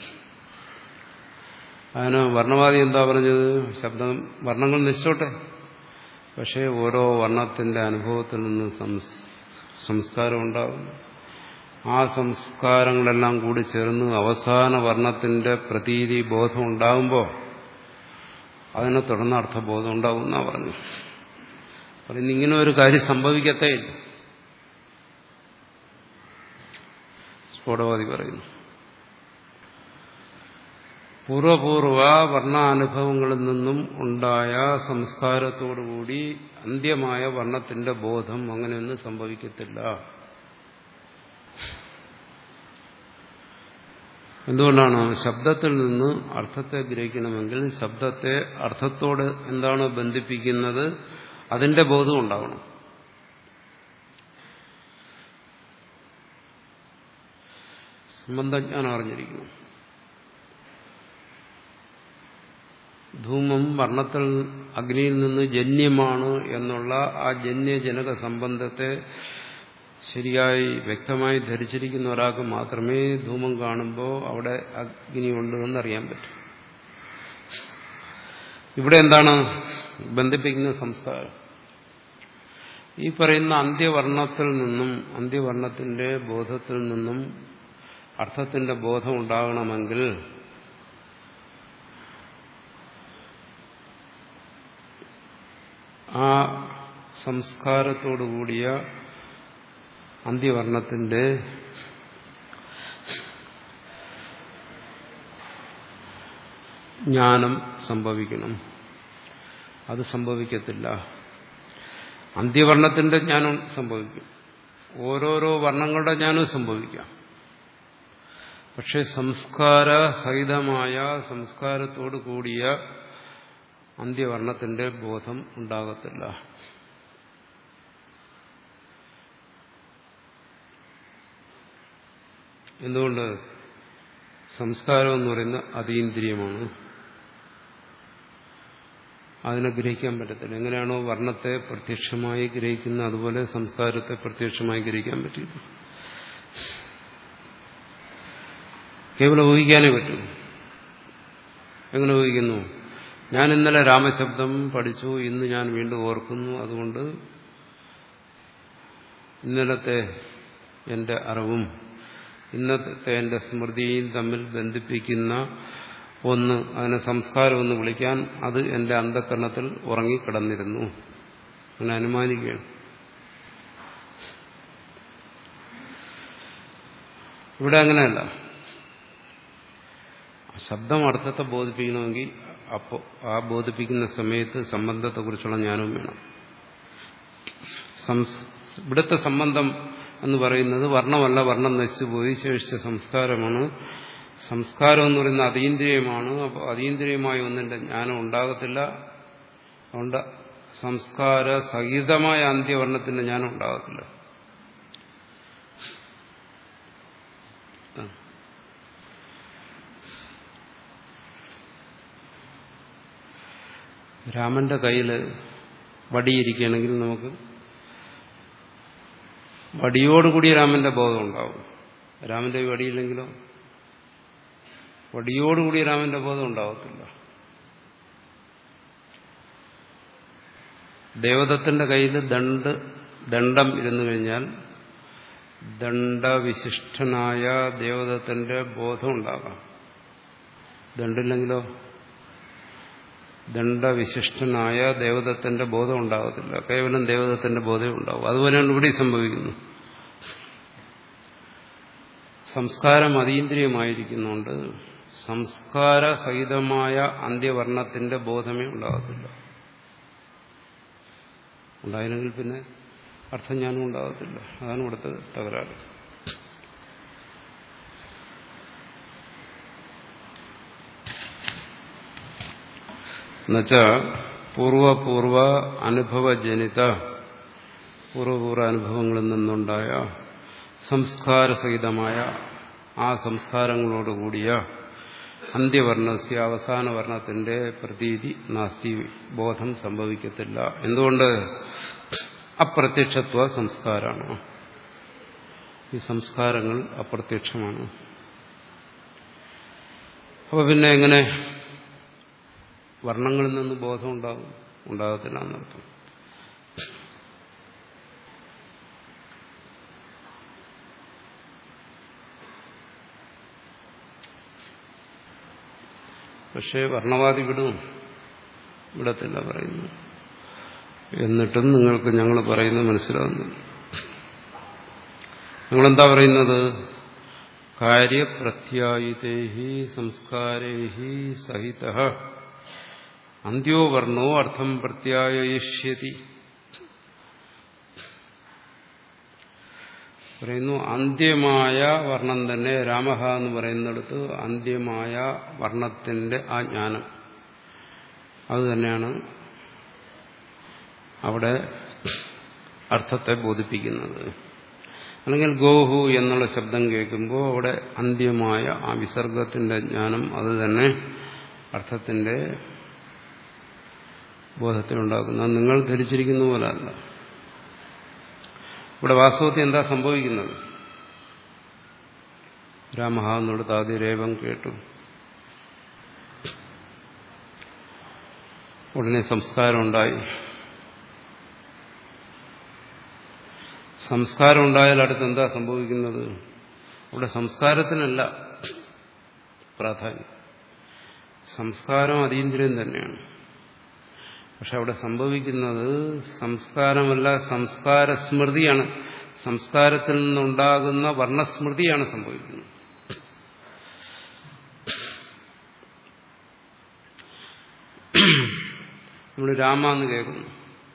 Speaker 1: അതിന് വർണ്ണവാദി എന്താ പറഞ്ഞത് ശബ്ദം വർണ്ണങ്ങൾ നിശ്ചോട്ടെ പക്ഷേ ഓരോ വർണ്ണത്തിന്റെ അനുഭവത്തിൽ നിന്ന് സംസ്കാരം ഉണ്ടാകും ആ സംസ്കാരങ്ങളെല്ലാം കൂടി ചേർന്ന് അവസാന വർണ്ണത്തിന്റെ പ്രതീതി ബോധം ഉണ്ടാകുമ്പോൾ അതിനെ തുടർന്ന് അർത്ഥബോധം ഉണ്ടാകും എന്നാ പറഞ്ഞു പറയുന്ന ഇങ്ങനെ ഒരു കാര്യം സംഭവിക്കത്തേ ഇല്ല സ്ഫോടവാദി പറയുന്നു പൂർവപൂർവ വർണ്ണാനുഭവങ്ങളിൽ നിന്നും ഉണ്ടായ സംസ്കാരത്തോടുകൂടി അന്ത്യമായ വർണ്ണത്തിന്റെ ബോധം അങ്ങനെയൊന്നും സംഭവിക്കത്തില്ല എന്തുകൊണ്ടാണ് ശബ്ദത്തിൽ നിന്ന് അർത്ഥത്തെ ഗ്രഹിക്കണമെങ്കിൽ ശബ്ദത്തെ അർത്ഥത്തോട് എന്താണ് ബന്ധിപ്പിക്കുന്നത് അതിന്റെ ബോധം ഉണ്ടാവണം സംബന്ധജ്ഞാനം അറിഞ്ഞിരിക്കണം ധൂമം വർണ്ണത്തിൽ അഗ്നിയിൽ നിന്ന് ജന്യമാണ് എന്നുള്ള ആ ജന്യജനക സംബന്ധത്തെ ശരിയായി വ്യക്തമായി ധരിച്ചിരിക്കുന്ന ഒരാൾക്ക് മാത്രമേ ധൂമം കാണുമ്പോൾ അവിടെ അഗ്നി ഉണ്ട് എന്നറിയാൻ പറ്റൂ ഇവിടെ എന്താണ് ബന്ധിപ്പിക്കുന്ന സംസ്കാരം ഈ പറയുന്ന അന്ത്യവർണ്ണത്തിൽ നിന്നും അന്ത്യവർണ്ണത്തിന്റെ ബോധത്തിൽ നിന്നും അർത്ഥത്തിന്റെ ബോധം ഉണ്ടാകണമെങ്കിൽ ആ സംസ്കാരത്തോടുകൂടിയ അന്ത്യവർണ്ണത്തിന്റെ ജ്ഞാനം സംഭവിക്കണം അത് സംഭവിക്കത്തില്ല അന്ത്യവർണ്ണത്തിന്റെ ജ്ഞാനം സംഭവിക്കും ഓരോരോ വർണ്ണങ്ങളുടെ ജ്ഞാനവും സംഭവിക്കാം പക്ഷെ സംസ്കാര സഹിതമായ സംസ്കാരത്തോടു കൂടിയ അന്ത്യവർണ്ണത്തിന്റെ ബോധം ഉണ്ടാകത്തില്ല എന്തുകൊണ്ട് സംസ്കാരം എന്ന് പറയുന്ന അതീന്ദ്രിയമാണ് അതിനെ ഗ്രഹിക്കാൻ പറ്റത്തില്ല എങ്ങനെയാണോ വർണ്ണത്തെ പ്രത്യക്ഷമായി ഗ്രഹിക്കുന്ന അതുപോലെ സംസ്കാരത്തെ പ്രത്യക്ഷമായി ഗ്രഹിക്കാൻ പറ്റില്ല കേവലം ഊഹിക്കാനേ പറ്റൂ എങ്ങനെ ഊഹിക്കുന്നു ഞാൻ ഇന്നലെ രാമശബ്ദം പഠിച്ചു ഇന്ന് ഞാൻ വീണ്ടും ഓർക്കുന്നു അതുകൊണ്ട് ഇന്നലത്തെ എൻ്റെ അറിവും ഇന്നത്തെ എൻ്റെ സ്മൃതിയും തമ്മിൽ ബന്ധിപ്പിക്കുന്ന ഒന്ന് അതിനെ സംസ്കാരം എന്ന് വിളിക്കാൻ അത് എൻ്റെ അന്ധകരണത്തിൽ ഉറങ്ങിക്കിടന്നിരുന്നു അങ്ങനെ അനുമാനിക്കുകയാണ് ഇവിടെ അങ്ങനെയല്ല ശബ്ദം അർത്ഥത്തെ ബോധിപ്പിക്കണമെങ്കിൽ അപ്പോൾ ആ ബോധിപ്പിക്കുന്ന സമയത്ത് സംബന്ധത്തെക്കുറിച്ചുള്ള ജ്ഞാനവും വേണം ഇവിടുത്തെ സംബന്ധം എന്ന് പറയുന്നത് വർണ്ണമല്ല വർണ്ണം നശിച്ചുപോയി ശേഷിച്ച സംസ്കാരമാണ് സംസ്കാരം എന്ന് പറയുന്ന അതീന്ദ്രിയമാണ് അപ്പോൾ അതീന്ദ്രിയമായ ഒന്നിന്റെ ജ്ഞാനം ഉണ്ടാകത്തില്ല അതുകൊണ്ട് സംസ്കാര സഹിതമായ അന്ത്യവർണ്ണത്തിന്റെ ജ്ഞാനം ഉണ്ടാകത്തില്ല രാമന്റെ കയ്യിൽ വടിയിരിക്കുകയാണെങ്കിൽ നമുക്ക് വടിയോടുകൂടി രാമന്റെ ബോധം ഉണ്ടാവും രാമന്റെ വടിയില്ലെങ്കിലോ വടിയോടുകൂടി രാമന്റെ ബോധം ഉണ്ടാവത്തില്ല ദേവദത്തിന്റെ കയ്യിൽ ദണ്ഡ് ദണ്ഡം ഇരുന്നു കഴിഞ്ഞാൽ ദണ്ഡവിശിഷ്ടനായ ദേവദത്തിന്റെ ബോധം ഉണ്ടാകാം ദണ്ടില്ലെങ്കിലോ ദണ്ഡവിശിഷ്ടനായ ദേവദത്തിന്റെ ബോധം ഉണ്ടാകത്തില്ല കേവലം ദേവദത്തിന്റെ ബോധം ഉണ്ടാവും അതുപോലെയാണ് ഇവിടെ സംഭവിക്കുന്നു സംസ്കാരം അതീന്ദ്രിയമായിരിക്കുന്നുണ്ട് സംസ്കാര സഹിതമായ അന്ത്യവർണത്തിന്റെ ബോധമേ ഉണ്ടാകത്തില്ല ഉണ്ടായില്ലെങ്കിൽ പിന്നെ അർത്ഥം ഞാനും ഉണ്ടാകത്തില്ല അതാണ് ഇവിടുത്തെ തകരാറ് എന്നുവച്ച പൂർവപൂർവ അനുഭവജനിത പൂർവപൂർവ അനുഭവങ്ങളിൽ നിന്നുണ്ടായ സംസ്കാരസഹിതമായ ആ സംസ്കാരങ്ങളോടുകൂടിയ അന്ത്യവർണ്ണസ്യ അവസാന വർണ്ണത്തിന്റെ പ്രതീതി നാസ്തി ബോധം സംഭവിക്കത്തില്ല എന്തുകൊണ്ട് അപ്രത്യക്ഷത്വ സംസ്കാരമാണ് ഈ സംസ്കാരങ്ങൾ അപ്രത്യക്ഷമാണ് അപ്പൊ പിന്നെ എങ്ങനെ വർണ്ണങ്ങളിൽ നിന്ന് ബോധം ഉണ്ടാകും ഉണ്ടാകത്തില്ല എന്നർത്ഥം പക്ഷേ വർണ്ണവാദി വിടും വിടത്തില്ല പറയുന്നു എന്നിട്ടും നിങ്ങൾക്ക് ഞങ്ങൾ പറയുന്നത് മനസ്സിലാവുന്നു നിങ്ങളെന്താ പറയുന്നത് കാര്യപ്രത്യായിതേഹി സംസ്കാരേഹി സഹിത അന്ത്യോ വർണ്ണോ അർത്ഥം പ്രത്യായയിഷ്യതി പറയുന്നു അന്ത്യമായ വർണ്ണം തന്നെ രാമഹ എന്ന് പറയുന്നിടത്ത് അന്ത്യമായ വർണ്ണത്തിന്റെ ആ ജ്ഞാനം അത് തന്നെയാണ് അവിടെ അർത്ഥത്തെ ബോധിപ്പിക്കുന്നത് അല്ലെങ്കിൽ ഗോഹു എന്നുള്ള ശബ്ദം കേൾക്കുമ്പോൾ അവിടെ അന്ത്യമായ ആ വിസർഗത്തിന്റെ ജ്ഞാനം അത് തന്നെ അർത്ഥത്തിന്റെ ബോധത്തിലുണ്ടാക്കുന്നത് നിങ്ങൾ ധരിച്ചിരിക്കുന്ന പോലെ അല്ല ഇവിടെ വാസ്തവത്തിൽ എന്താ സംഭവിക്കുന്നത് രാമഹ എന്നിടത്ത് ആദ്യ രേവം കേട്ടു ഉടനെ സംസ്കാരം ഉണ്ടായി സംസ്കാരം ഉണ്ടായാൽ അടുത്ത് എന്താ സംഭവിക്കുന്നത് അവിടെ സംസ്കാരത്തിനല്ല പ്രാധാന്യം സംസ്കാരം അതീന്ദ്രിയം തന്നെയാണ് പക്ഷെ അവിടെ സംഭവിക്കുന്നത് സംസ്കാരമല്ല സംസ്കാര സ്മൃതിയാണ് സംസ്കാരത്തിൽ നിന്നുണ്ടാകുന്ന വർണ്ണസ്മൃതിയാണ് സംഭവിക്കുന്നത് നമ്മൾ രാമ എന്ന് കേൾക്കുന്നു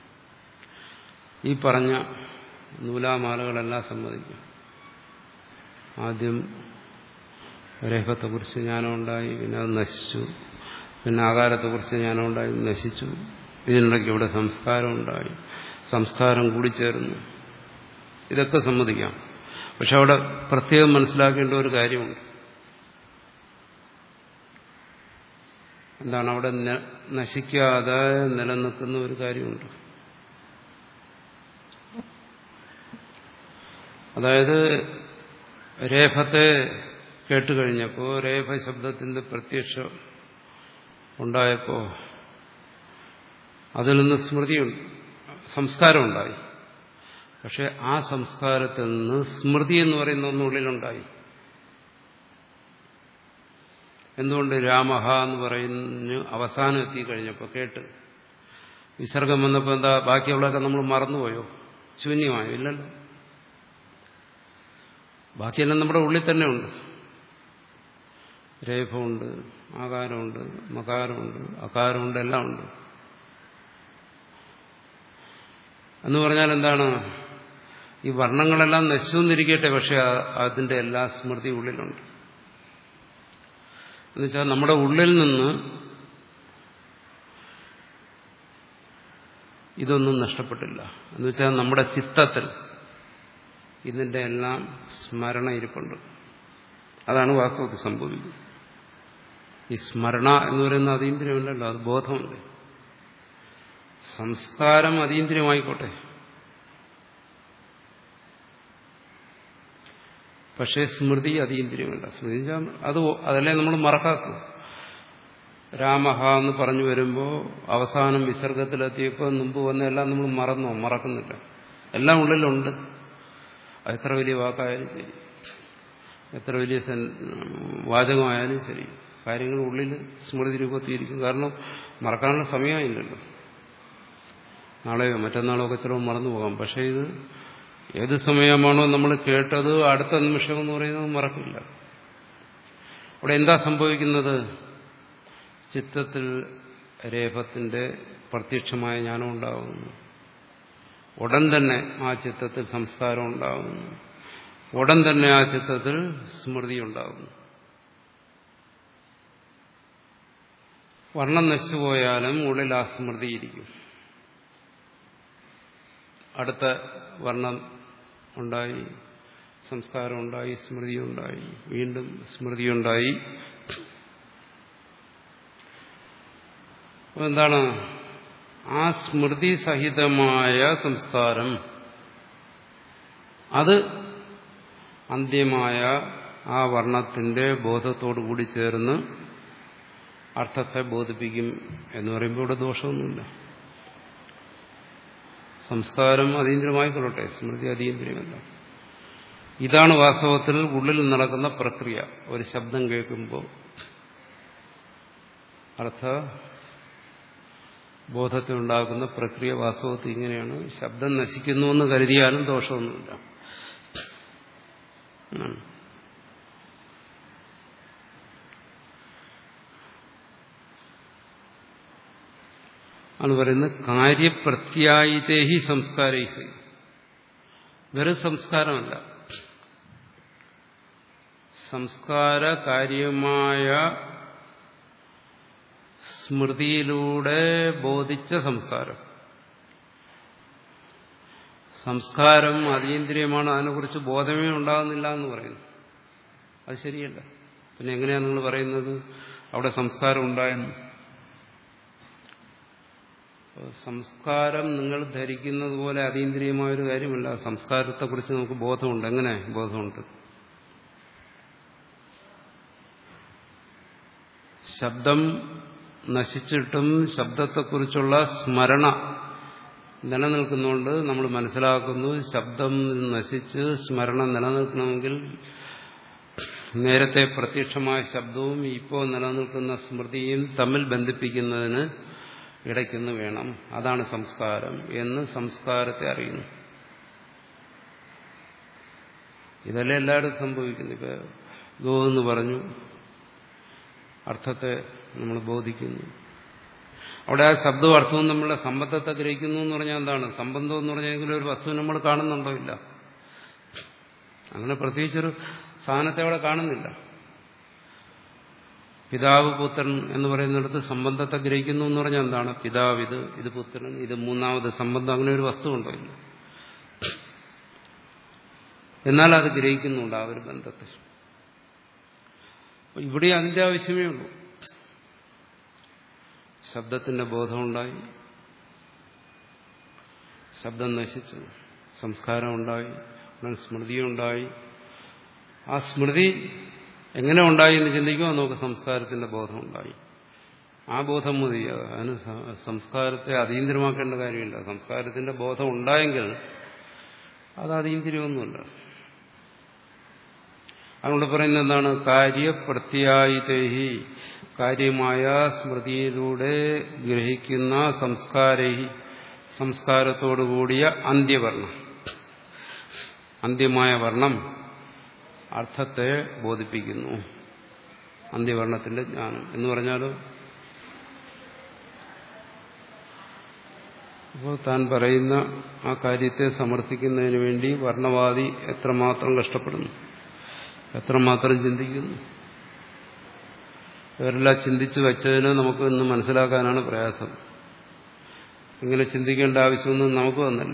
Speaker 1: ഈ പറഞ്ഞ നൂലാമാലകളെല്ലാം സമ്മതിക്കും ആദ്യം രേഖത്തെക്കുറിച്ച് ജ്ഞാനമുണ്ടായി പിന്നെ അത് നശിച്ചു പിന്നെ ആകാരത്തെക്കുറിച്ച് ജ്ഞാനമുണ്ടായി നശിച്ചു ഇതിനിടയ്ക്ക് ഇവിടെ സംസ്കാരം ഉണ്ടായി സംസ്കാരം കൂടിച്ചേർന്നു ഇതൊക്കെ സമ്മതിക്കാം പക്ഷെ അവിടെ പ്രത്യേകം മനസ്സിലാക്കേണ്ട ഒരു കാര്യമുണ്ട് എന്താണ് അവിടെ നശിക്കാതെ നിലനിൽക്കുന്ന ഒരു കാര്യമുണ്ട് അതായത് രേഖത്തെ കേട്ടുകഴിഞ്ഞപ്പോൾ രേഫ ശബ്ദത്തിന്റെ പ്രത്യക്ഷം ഉണ്ടായപ്പോൾ അതിൽ നിന്ന് സ്മൃതിയുണ്ട് സംസ്കാരമുണ്ടായി പക്ഷെ ആ സംസ്കാരത്തിൽ നിന്ന് സ്മൃതി എന്ന് പറയുന്ന ഒന്നുള്ളിലുണ്ടായി എന്തുകൊണ്ട് രാമഹ എന്ന് പറയുന്ന അവസാനം എത്തിക്കഴിഞ്ഞപ്പോൾ കേട്ട് വിസർഗം വന്നപ്പോൾ എന്താ ബാക്കിയുള്ളതൊക്കെ നമ്മൾ മറന്നുപോയോ ശൂന്യമായോ ഇല്ലല്ലോ ബാക്കിയെല്ലാം നമ്മുടെ ഉള്ളിൽ തന്നെ ഉണ്ട് രേഖമുണ്ട് ആകാരമുണ്ട് മകാരമുണ്ട് അകാരമുണ്ട് എല്ലാം ഉണ്ട് എന്ന് പറഞ്ഞാൽ എന്താണ് ഈ വർണ്ണങ്ങളെല്ലാം നശിച്ചുന്നിരിക്കട്ടെ പക്ഷെ അതിന്റെ എല്ലാ സ്മൃതി ഉള്ളിലുണ്ട് എന്നുവെച്ചാൽ നമ്മുടെ ഉള്ളിൽ നിന്ന് ഇതൊന്നും നഷ്ടപ്പെട്ടില്ല എന്നുവെച്ചാൽ നമ്മുടെ ചിത്തത്തിൽ ഇതിന്റെ എല്ലാം സ്മരണ ഇരിപ്പുണ്ട് അതാണ് വാസ്തവത്തിൽ സംഭവിക്കുന്നത് ഈ സ്മരണ എന്ന് പറയുന്ന അതീന്ദ്രിയമല്ലല്ലോ അത് ബോധമല്ലേ സംസ്കാരം അതീന്ദ്രിയമായിക്കോട്ടെ പക്ഷേ സ്മൃതി അതീന്ദ്രിയമല്ല സ്മൃതി അത് അതല്ലേ നമ്മൾ മറക്കാക്കുക രാമഹ എന്ന് പറഞ്ഞു വരുമ്പോൾ അവസാനം വിസർഗത്തിലെത്തിയപ്പോൾ മുമ്പ് വന്ന എല്ലാം നമ്മൾ മറന്നോ മറക്കുന്നില്ല എല്ലാം ഉള്ളിലുണ്ട് എത്ര വലിയ വാക്കായാലും ശരി എത്ര വലിയ വാചകമായാലും ശരി കാര്യങ്ങൾ ഉള്ളിൽ സ്മൃതി രൂപത്തിയിരിക്കും കാരണം മറക്കാനുള്ള സമയമായില്ലല്ലോ നാളെയോ മറ്റന്നാളോ ഒക്കെ ചിലപ്പോൾ മറന്നു പോകാം പക്ഷേ ഇത് ഏത് സമയമാണോ നമ്മൾ കേട്ടത് അടുത്ത നിമിഷം എന്ന് പറയുന്നത് മറക്കില്ല അവിടെ എന്താ സംഭവിക്കുന്നത് ചിത്തത്തിൽ രേഖത്തിന്റെ പ്രത്യക്ഷമായ ജ്ഞാനം ഉണ്ടാകുന്നു ഉടൻ തന്നെ ആ ചിത്തത്തിൽ സംസ്കാരം ഉണ്ടാകുന്നു ഉടൻ തന്നെ ആ ചിത്തത്തിൽ സ്മൃതി ഉണ്ടാകുന്നു വർണ്ണം നശിച്ചുപോയാലും ഉള്ളിൽ ആ സ്മൃതിയിരിക്കും അടുത്ത വർണ്ണം ഉണ്ടായി സംസ്കാരം ഉണ്ടായി സ്മൃതി ഉണ്ടായി വീണ്ടും സ്മൃതി ഉണ്ടായി എന്താണ് ആ സ്മൃതി സഹിതമായ സംസ്കാരം അത് അന്ത്യമായ ആ വർണ്ണത്തിന്റെ ബോധത്തോടു കൂടി ചേർന്ന് അർത്ഥത്തെ ബോധിപ്പിക്കും എന്ന് പറയുമ്പോൾ ഇവിടെ ദോഷമൊന്നുമില്ല സംസ്കാരം അതീന്ദ്രിയമായിക്കൊള്ളട്ടെ സ്മൃതി അതീന്ദ്രിയമല്ല ഇതാണ് വാസ്തവത്തിൽ ഉള്ളിൽ നടക്കുന്ന പ്രക്രിയ ഒരു ശബ്ദം കേൾക്കുമ്പോൾ അർത്ഥ ബോധത്തിനുണ്ടാകുന്ന പ്രക്രിയ വാസ്തവത്തിൽ ഇങ്ങനെയാണ് ശബ്ദം നശിക്കുന്നു എന്ന് കരുതിയാലും ദോഷമൊന്നുമില്ല ആണ് പറയുന്നത് കാര്യപ്രത്യായിതേഹി സംസ്കാരൈസ് വെറും സംസ്കാരമല്ല സംസ്കാര കാര്യമായ സ്മൃതിയിലൂടെ ബോധിച്ച സംസ്കാരം സംസ്കാരം അതീന്ദ്രിയമാണ് അതിനെക്കുറിച്ച് ബോധമേ ഉണ്ടാകുന്നില്ല എന്ന് പറയുന്നു അത് ശരിയല്ല പിന്നെ എങ്ങനെയാണ് നിങ്ങൾ പറയുന്നത് അവിടെ സംസ്കാരം ഉണ്ടായെന്ന് സംസ്കാരം നിങ്ങൾ ധരിക്കുന്നത് പോലെ അതീന്ദ്രിയമായ ഒരു കാര്യമല്ല സംസ്കാരത്തെക്കുറിച്ച് നമുക്ക് ബോധമുണ്ട് എങ്ങനെ ബോധമുണ്ട് ശബ്ദം നശിച്ചിട്ടും ശബ്ദത്തെക്കുറിച്ചുള്ള സ്മരണ നിലനിൽക്കുന്നുണ്ട് നമ്മൾ മനസ്സിലാക്കുന്നു ശബ്ദം നശിച്ച് സ്മരണ നിലനിൽക്കണമെങ്കിൽ നേരത്തെ പ്രത്യക്ഷമായ ശബ്ദവും ഇപ്പോൾ നിലനിൽക്കുന്ന സ്മൃതിയും തമ്മിൽ ബന്ധിപ്പിക്കുന്നതിന് ഇടയ്ക്കൊന്ന് വേണം അതാണ് സംസ്കാരം എന്ന് സംസ്കാരത്തെ അറിയുന്നു ഇതല്ലേ എല്ലായിടത്തും സംഭവിക്കുന്നു ഇപ്പൊ ഗോ എന്ന് പറഞ്ഞു അർത്ഥത്തെ നമ്മൾ ബോധിക്കുന്നു അവിടെ ആ ശബ്ദവും അർത്ഥവും നമ്മളുടെ സംബന്ധത്തെ ഗ്രഹിക്കുന്നു എന്ന് പറഞ്ഞാൽ എന്താണ് സംബന്ധം എന്ന് പറഞ്ഞെങ്കിലും ഒരു വസ്തു നമ്മൾ കാണുന്നുണ്ടോ ഇല്ല അങ്ങനെ പ്രത്യേകിച്ചൊരു സാധനത്തെ അവിടെ കാണുന്നില്ല പിതാവ് പുത്രൻ എന്ന് പറയുന്നിടത്ത് സംബന്ധത്തെ ഗ്രഹിക്കുന്നു എന്ന് പറഞ്ഞാൽ എന്താണ് പിതാവ് ഇത് ഇത് പുത്രൻ ഇത് മൂന്നാമത് സംബന്ധം അങ്ങനെ ഒരു വസ്തു ഉണ്ടോ ഇല്ല എന്നാൽ അത് ഗ്രഹിക്കുന്നുണ്ട് ആ ഒരു ബന്ധത്തെ ഇവിടെ അതിന്റെ ആവശ്യമേ ഉള്ളൂ ശബ്ദത്തിന്റെ ബോധമുണ്ടായി ശബ്ദം നശിച്ചു സംസ്കാരം ഉണ്ടായി സ്മൃതിയുണ്ടായി ആ സ്മൃതി എങ്ങനെ ഉണ്ടായി എന്ന് ചിന്തിക്കുമ്പോൾ നമുക്ക് സംസ്കാരത്തിന്റെ ബോധം ഉണ്ടായി ആ ബോധം മതി അതിന് സംസ്കാരത്തെ അതീന്ദ്രമാക്കേണ്ട കാര്യമില്ല സംസ്കാരത്തിന്റെ ബോധം ഉണ്ടായെങ്കിൽ അത് അതീന്ദ്രിയമൊന്നുമില്ല അതുകൊണ്ട് പറയുന്നത് എന്താണ് കാര്യപ്രത്യായിതേഹി കാര്യമായ സ്മൃതിയിലൂടെ ഗ്രഹിക്കുന്ന സംസ്കാരഹി സംസ്കാരത്തോടുകൂടിയ അന്ത്യവർണം അന്ത്യമായ വർണ്ണം അർത്ഥത്തെ ബോധിപ്പിക്കുന്നു അന്ത്യവർണത്തിന്റെ ജ്ഞാനം എന്ന് പറഞ്ഞാലോ അപ്പോൾ താൻ പറയുന്ന ആ കാര്യത്തെ സമർത്ഥിക്കുന്നതിന് വേണ്ടി വർണ്ണവാദി എത്രമാത്രം കഷ്ടപ്പെടുന്നു എത്രമാത്രം ചിന്തിക്കുന്നു ഇവരെല്ലാം ചിന്തിച്ചു വെച്ചതിന് നമുക്ക് ഇന്ന് മനസ്സിലാക്കാനാണ് പ്രയാസം ഇങ്ങനെ ചിന്തിക്കേണ്ട ആവശ്യമൊന്നും നമുക്ക് വന്നില്ല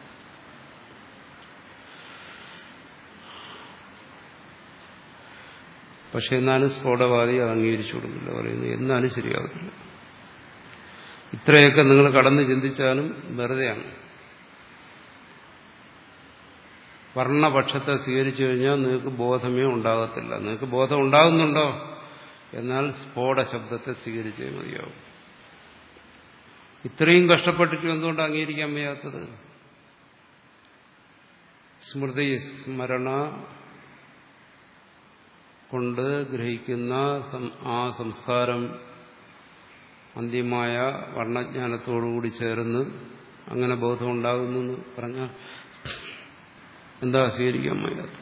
Speaker 1: പക്ഷെ എന്നാലും സ്ഫോടവാദി അത് അംഗീകരിച്ചു കൊടുക്കില്ല പറയുന്നു എന്നാലും ശരിയാകത്തില്ല ഇത്രയൊക്കെ നിങ്ങൾ കടന്ന് ചിന്തിച്ചാലും വെറുതെയാണ് വർണ്ണപക്ഷത്തെ സ്വീകരിച്ചു കഴിഞ്ഞാൽ നിങ്ങൾക്ക് ബോധമേ ഉണ്ടാകത്തില്ല നിങ്ങൾക്ക് ബോധം ഉണ്ടാകുന്നുണ്ടോ എന്നാൽ സ്ഫോട ശബ്ദത്തെ സ്വീകരിച്ചേ മതിയാവും ഇത്രയും കഷ്ടപ്പെട്ടിട്ട് എന്തുകൊണ്ട് അംഗീകരിക്കാൻ വയ്യാത്തത് സ്മൃതി സ്മരണ കൊണ്ട് ഗ്രഹിക്കുന്ന ആ സംസ്കാരം അന്ത്യമായ വർണ്ണജ്ഞാനത്തോടുകൂടി ചേർന്ന് അങ്ങനെ ബോധം ഉണ്ടാകുന്നു എന്ന് പറഞ്ഞാൽ എന്താ സ്വീകരിക്കാൻ വയ്യാത്ത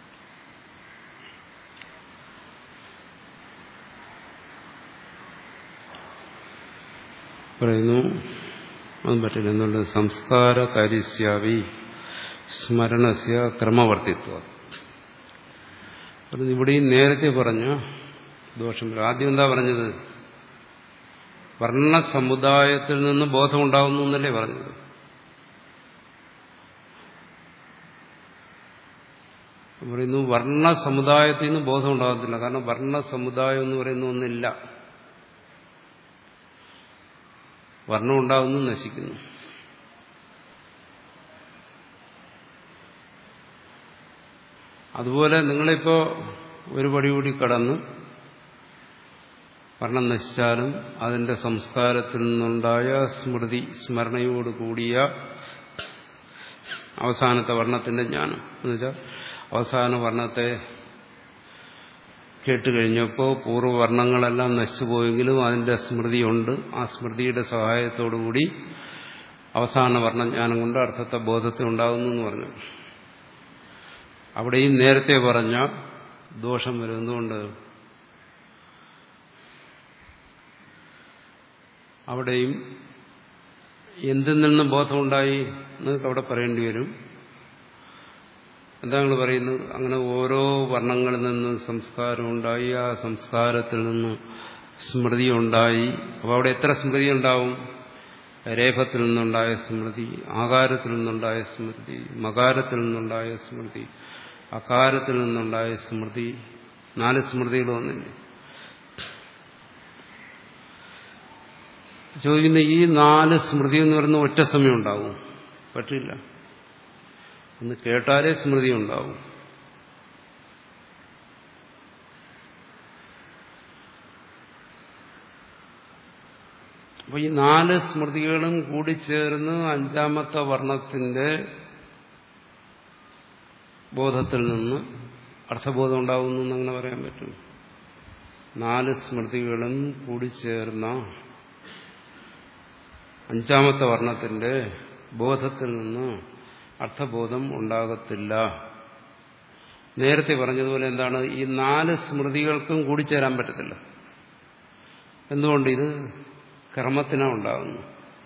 Speaker 1: പറയുന്നു അതും പറ്റില്ല എന്നുള്ള സംസ്കാര കാര്യസ്യാവി സ്മരണസ്യ ക്രമവർത്തിത്വം ഇവിടെയും നേരത്തെ പറഞ്ഞ ദോഷം ആദ്യം എന്താ പറഞ്ഞത് വർണ്ണ സമുദായത്തിൽ നിന്ന് ബോധമുണ്ടാകുന്നു എന്നല്ലേ പറഞ്ഞത് പറയുന്നു വർണ്ണ സമുദായത്തിൽ നിന്ന് ബോധം ഉണ്ടാകത്തില്ല കാരണം വർണ്ണ സമുദായം എന്ന് പറയുന്ന ഒന്നില്ല വർണ്ണം ഉണ്ടാകുന്നു നശിക്കുന്നു അതുപോലെ നിങ്ങളിപ്പോ ഒരു പടി കൂടി കടന്ന് വർണ്ണം നശിച്ചാലും അതിന്റെ സംസ്കാരത്തിൽ നിന്നുണ്ടായ സ്മൃതി സ്മരണയോട് കൂടിയ അവസാനത്തെ വർണ്ണത്തിന്റെ ജ്ഞാനം എന്നുവെച്ചാൽ അവസാന വർണ്ണത്തെ കേട്ടുകഴിഞ്ഞപ്പോൾ പൂർവ്വവർണ്ണങ്ങളെല്ലാം നശിച്ചുപോയെങ്കിലും അതിന്റെ സ്മൃതിയുണ്ട് ആ സ്മൃതിയുടെ സഹായത്തോടുകൂടി അവസാന വർണ്ണജ്ഞാനം കൊണ്ട് അർത്ഥത്തെ ബോധത്തെ ഉണ്ടാകുന്നു എന്ന് പറഞ്ഞു അവിടെയും നേരത്തെ പറഞ്ഞ ദോഷം വരുന്നതുകൊണ്ട് അവിടെയും എന്തിൽ നിന്ന് ബോധമുണ്ടായി എന്നൊക്കെ അവിടെ പറയേണ്ടി വരും എന്താ നിങ്ങൾ പറയുന്നത് അങ്ങനെ ഓരോ വർണ്ണങ്ങളിൽ നിന്ന് സംസ്കാരം ഉണ്ടായി ആ സംസ്കാരത്തിൽ നിന്ന് സ്മൃതി ഉണ്ടായി അപ്പോൾ അവിടെ എത്ര സ്മൃതി ഉണ്ടാവും രേഖത്തിൽ നിന്നുണ്ടായ സ്മൃതി ആകാരത്തിൽ നിന്നുണ്ടായ സ്മൃതി മകാരത്തിൽ നിന്നുണ്ടായ സ്മൃതി അകാരത്തിൽ നിന്നുണ്ടായ സ്മൃതി നാല് സ്മൃതികൾ വന്നില്ലേ ചോദിക്കുന്ന ഈ നാല് സ്മൃതി എന്ന് പറയുന്ന ഒറ്റ സമയം ഉണ്ടാവും പറ്റില്ല ഒന്ന് കേട്ടാലേ സ്മൃതി ഉണ്ടാവും അപ്പൊ ഈ നാല് സ്മൃതികളും കൂടിച്ചേർന്ന് അഞ്ചാമത്തെ വർണ്ണത്തിന്റെ ബോധത്തിൽ നിന്ന് അർത്ഥബോധം ഉണ്ടാവുന്നു എന്നങ്ങനെ പറയാൻ പറ്റും നാല് സ്മൃതികളും കൂടിച്ചേർന്ന അഞ്ചാമത്തെ വർണ്ണത്തിന്റെ ബോധത്തിൽ നിന്ന് അർത്ഥബോധം ഉണ്ടാകത്തില്ല നേരത്തെ പറഞ്ഞതുപോലെ എന്താണ് ഈ നാല് സ്മൃതികൾക്കും കൂടിച്ചേരാൻ പറ്റത്തില്ല എന്തുകൊണ്ട് ഇത് കർമ്മത്തിനാണ് ഉണ്ടാകുന്നു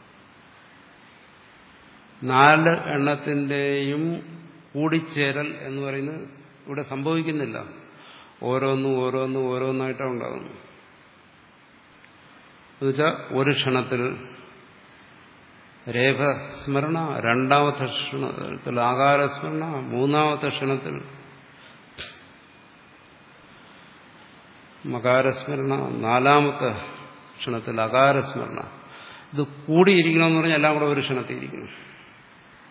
Speaker 1: നാല് എണ്ണത്തിന്റെയും കൂടിച്ചേരൽ എന്ന് പറയുന്നത് ഇവിടെ സംഭവിക്കുന്നില്ല ഓരോന്നും ഓരോന്നും ഓരോന്നായിട്ടാണ് ഉണ്ടാകുന്നു എന്നുവെച്ചാൽ ഒരു ക്ഷണത്തിൽ രേഖസ്മരണ രണ്ടാമത്തെ ക്ഷണത്തിൽ ആകാരസ്മരണ മൂന്നാമത്തെ ക്ഷണത്തിൽ മകാരസ്മരണ നാലാമത്തെ ക്ഷണത്തിൽ അകാരസ്മരണ ഇത് കൂടിയിരിക്കണമെന്ന് പറഞ്ഞാൽ എല്ലാം കൂടെ ഒരു ക്ഷണത്തിൽ ഇരിക്കണം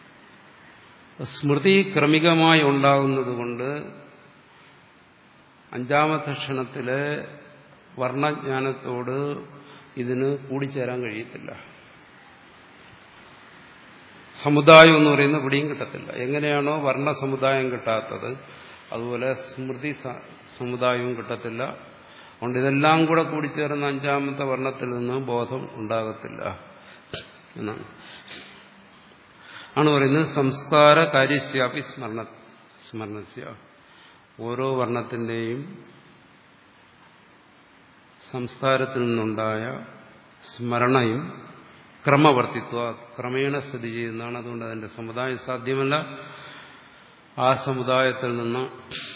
Speaker 1: സ്മൃതി ക്രമികമായി ഉണ്ടാകുന്നത് കൊണ്ട് അഞ്ചാമത്തെ ക്ഷണത്തിലെ വർണ്ണജ്ഞാനത്തോട് ഇതിന് കൂടിച്ചേരാൻ കഴിയത്തില്ല സമുദായം എന്ന് പറയുന്ന പിടിയും കിട്ടത്തില്ല എങ്ങനെയാണോ വർണ്ണ സമുദായം കിട്ടാത്തത് അതുപോലെ സ്മൃതി സമുദായവും കിട്ടത്തില്ല അതുകൊണ്ട് ഇതെല്ലാം കൂടെ കൂടിച്ചേർന്ന അഞ്ചാമത്തെ വർണ്ണത്തിൽ നിന്ന് ബോധം ഉണ്ടാകത്തില്ല എന്നാണ് ആണ് പറയുന്നത് സംസ്കാര കാര്യസ്യാപി സ്മരണ സ്മരണസ്യ ഓരോ വർണ്ണത്തിന്റെയും സംസ്കാരത്തിൽ നിന്നുണ്ടായ സ്മരണയും ക്രമവർത്തിത്വ ക്രമേണ സ്ഥിതി ചെയ്യുന്നതാണ് അതുകൊണ്ട് അതിന്റെ സമുദായം സാധ്യമല്ല ആ സമുദായത്തിൽ നിന്ന്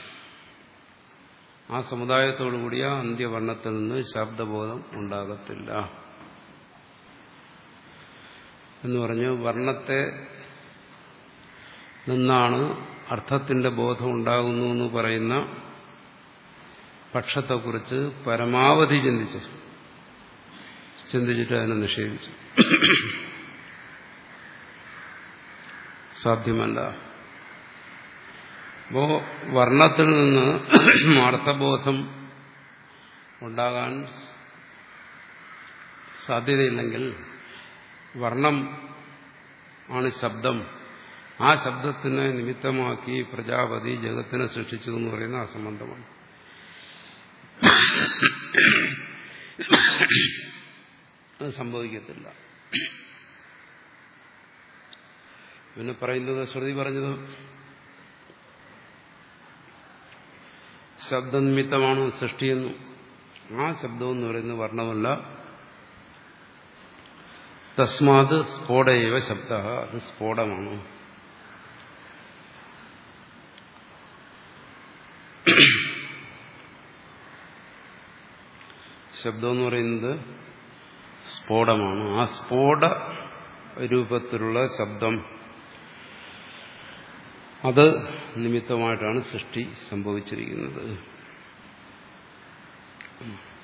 Speaker 1: ആ സമുദായത്തോടുകൂടിയ അന്ത്യവർണ്ണത്തിൽ നിന്ന് ശബ്ദബോധം ഉണ്ടാകത്തില്ല എന്ന് പറഞ്ഞു വർണ്ണത്തെ നിന്നാണ് അർത്ഥത്തിന്റെ ബോധം ഉണ്ടാകുന്നു എന്ന് പറയുന്ന പക്ഷത്തെക്കുറിച്ച് പരമാവധി ചിന്തിച്ച് ചിന്തിച്ചിട്ട് അതിനെ നിഷേധിച്ചു സാധ്യമല്ല അപ്പോ വർണ്ണത്തിൽ നിന്ന് അർത്ഥബോധം ഉണ്ടാകാൻ സാധ്യതയില്ലെങ്കിൽ വർണ്ണം ആണ് ശബ്ദം ആ ശബ്ദത്തിനെ നിമിത്തമാക്കി പ്രജാപതി ജഗത്തിനെ സൃഷ്ടിച്ചു എന്ന് പറയുന്ന അസംബന്ധമാണ് അത് സംഭവിക്കത്തില്ല പിന്നെ പറയുന്നത് ശ്രുതി പറഞ്ഞത് ശബ്ദനിമിത്തമാണ് സൃഷ്ടിയെന്നും ആ ശബ്ദം എന്ന് പറയുന്നത് വർണ്ണമല്ല തസ്മാത് സ്ഫോടയവ ശബ്ദ അത് സ്ഫോടമാണ് ശബ്ദം എന്ന് പറയുന്നത് സ്ഫോടമാണ് ആ സ്ഫോട രൂപത്തിലുള്ള ശബ്ദം അത് നിമിത്തമായിട്ടാണ് സൃഷ്ടി സംഭവിച്ചിരിക്കുന്നത്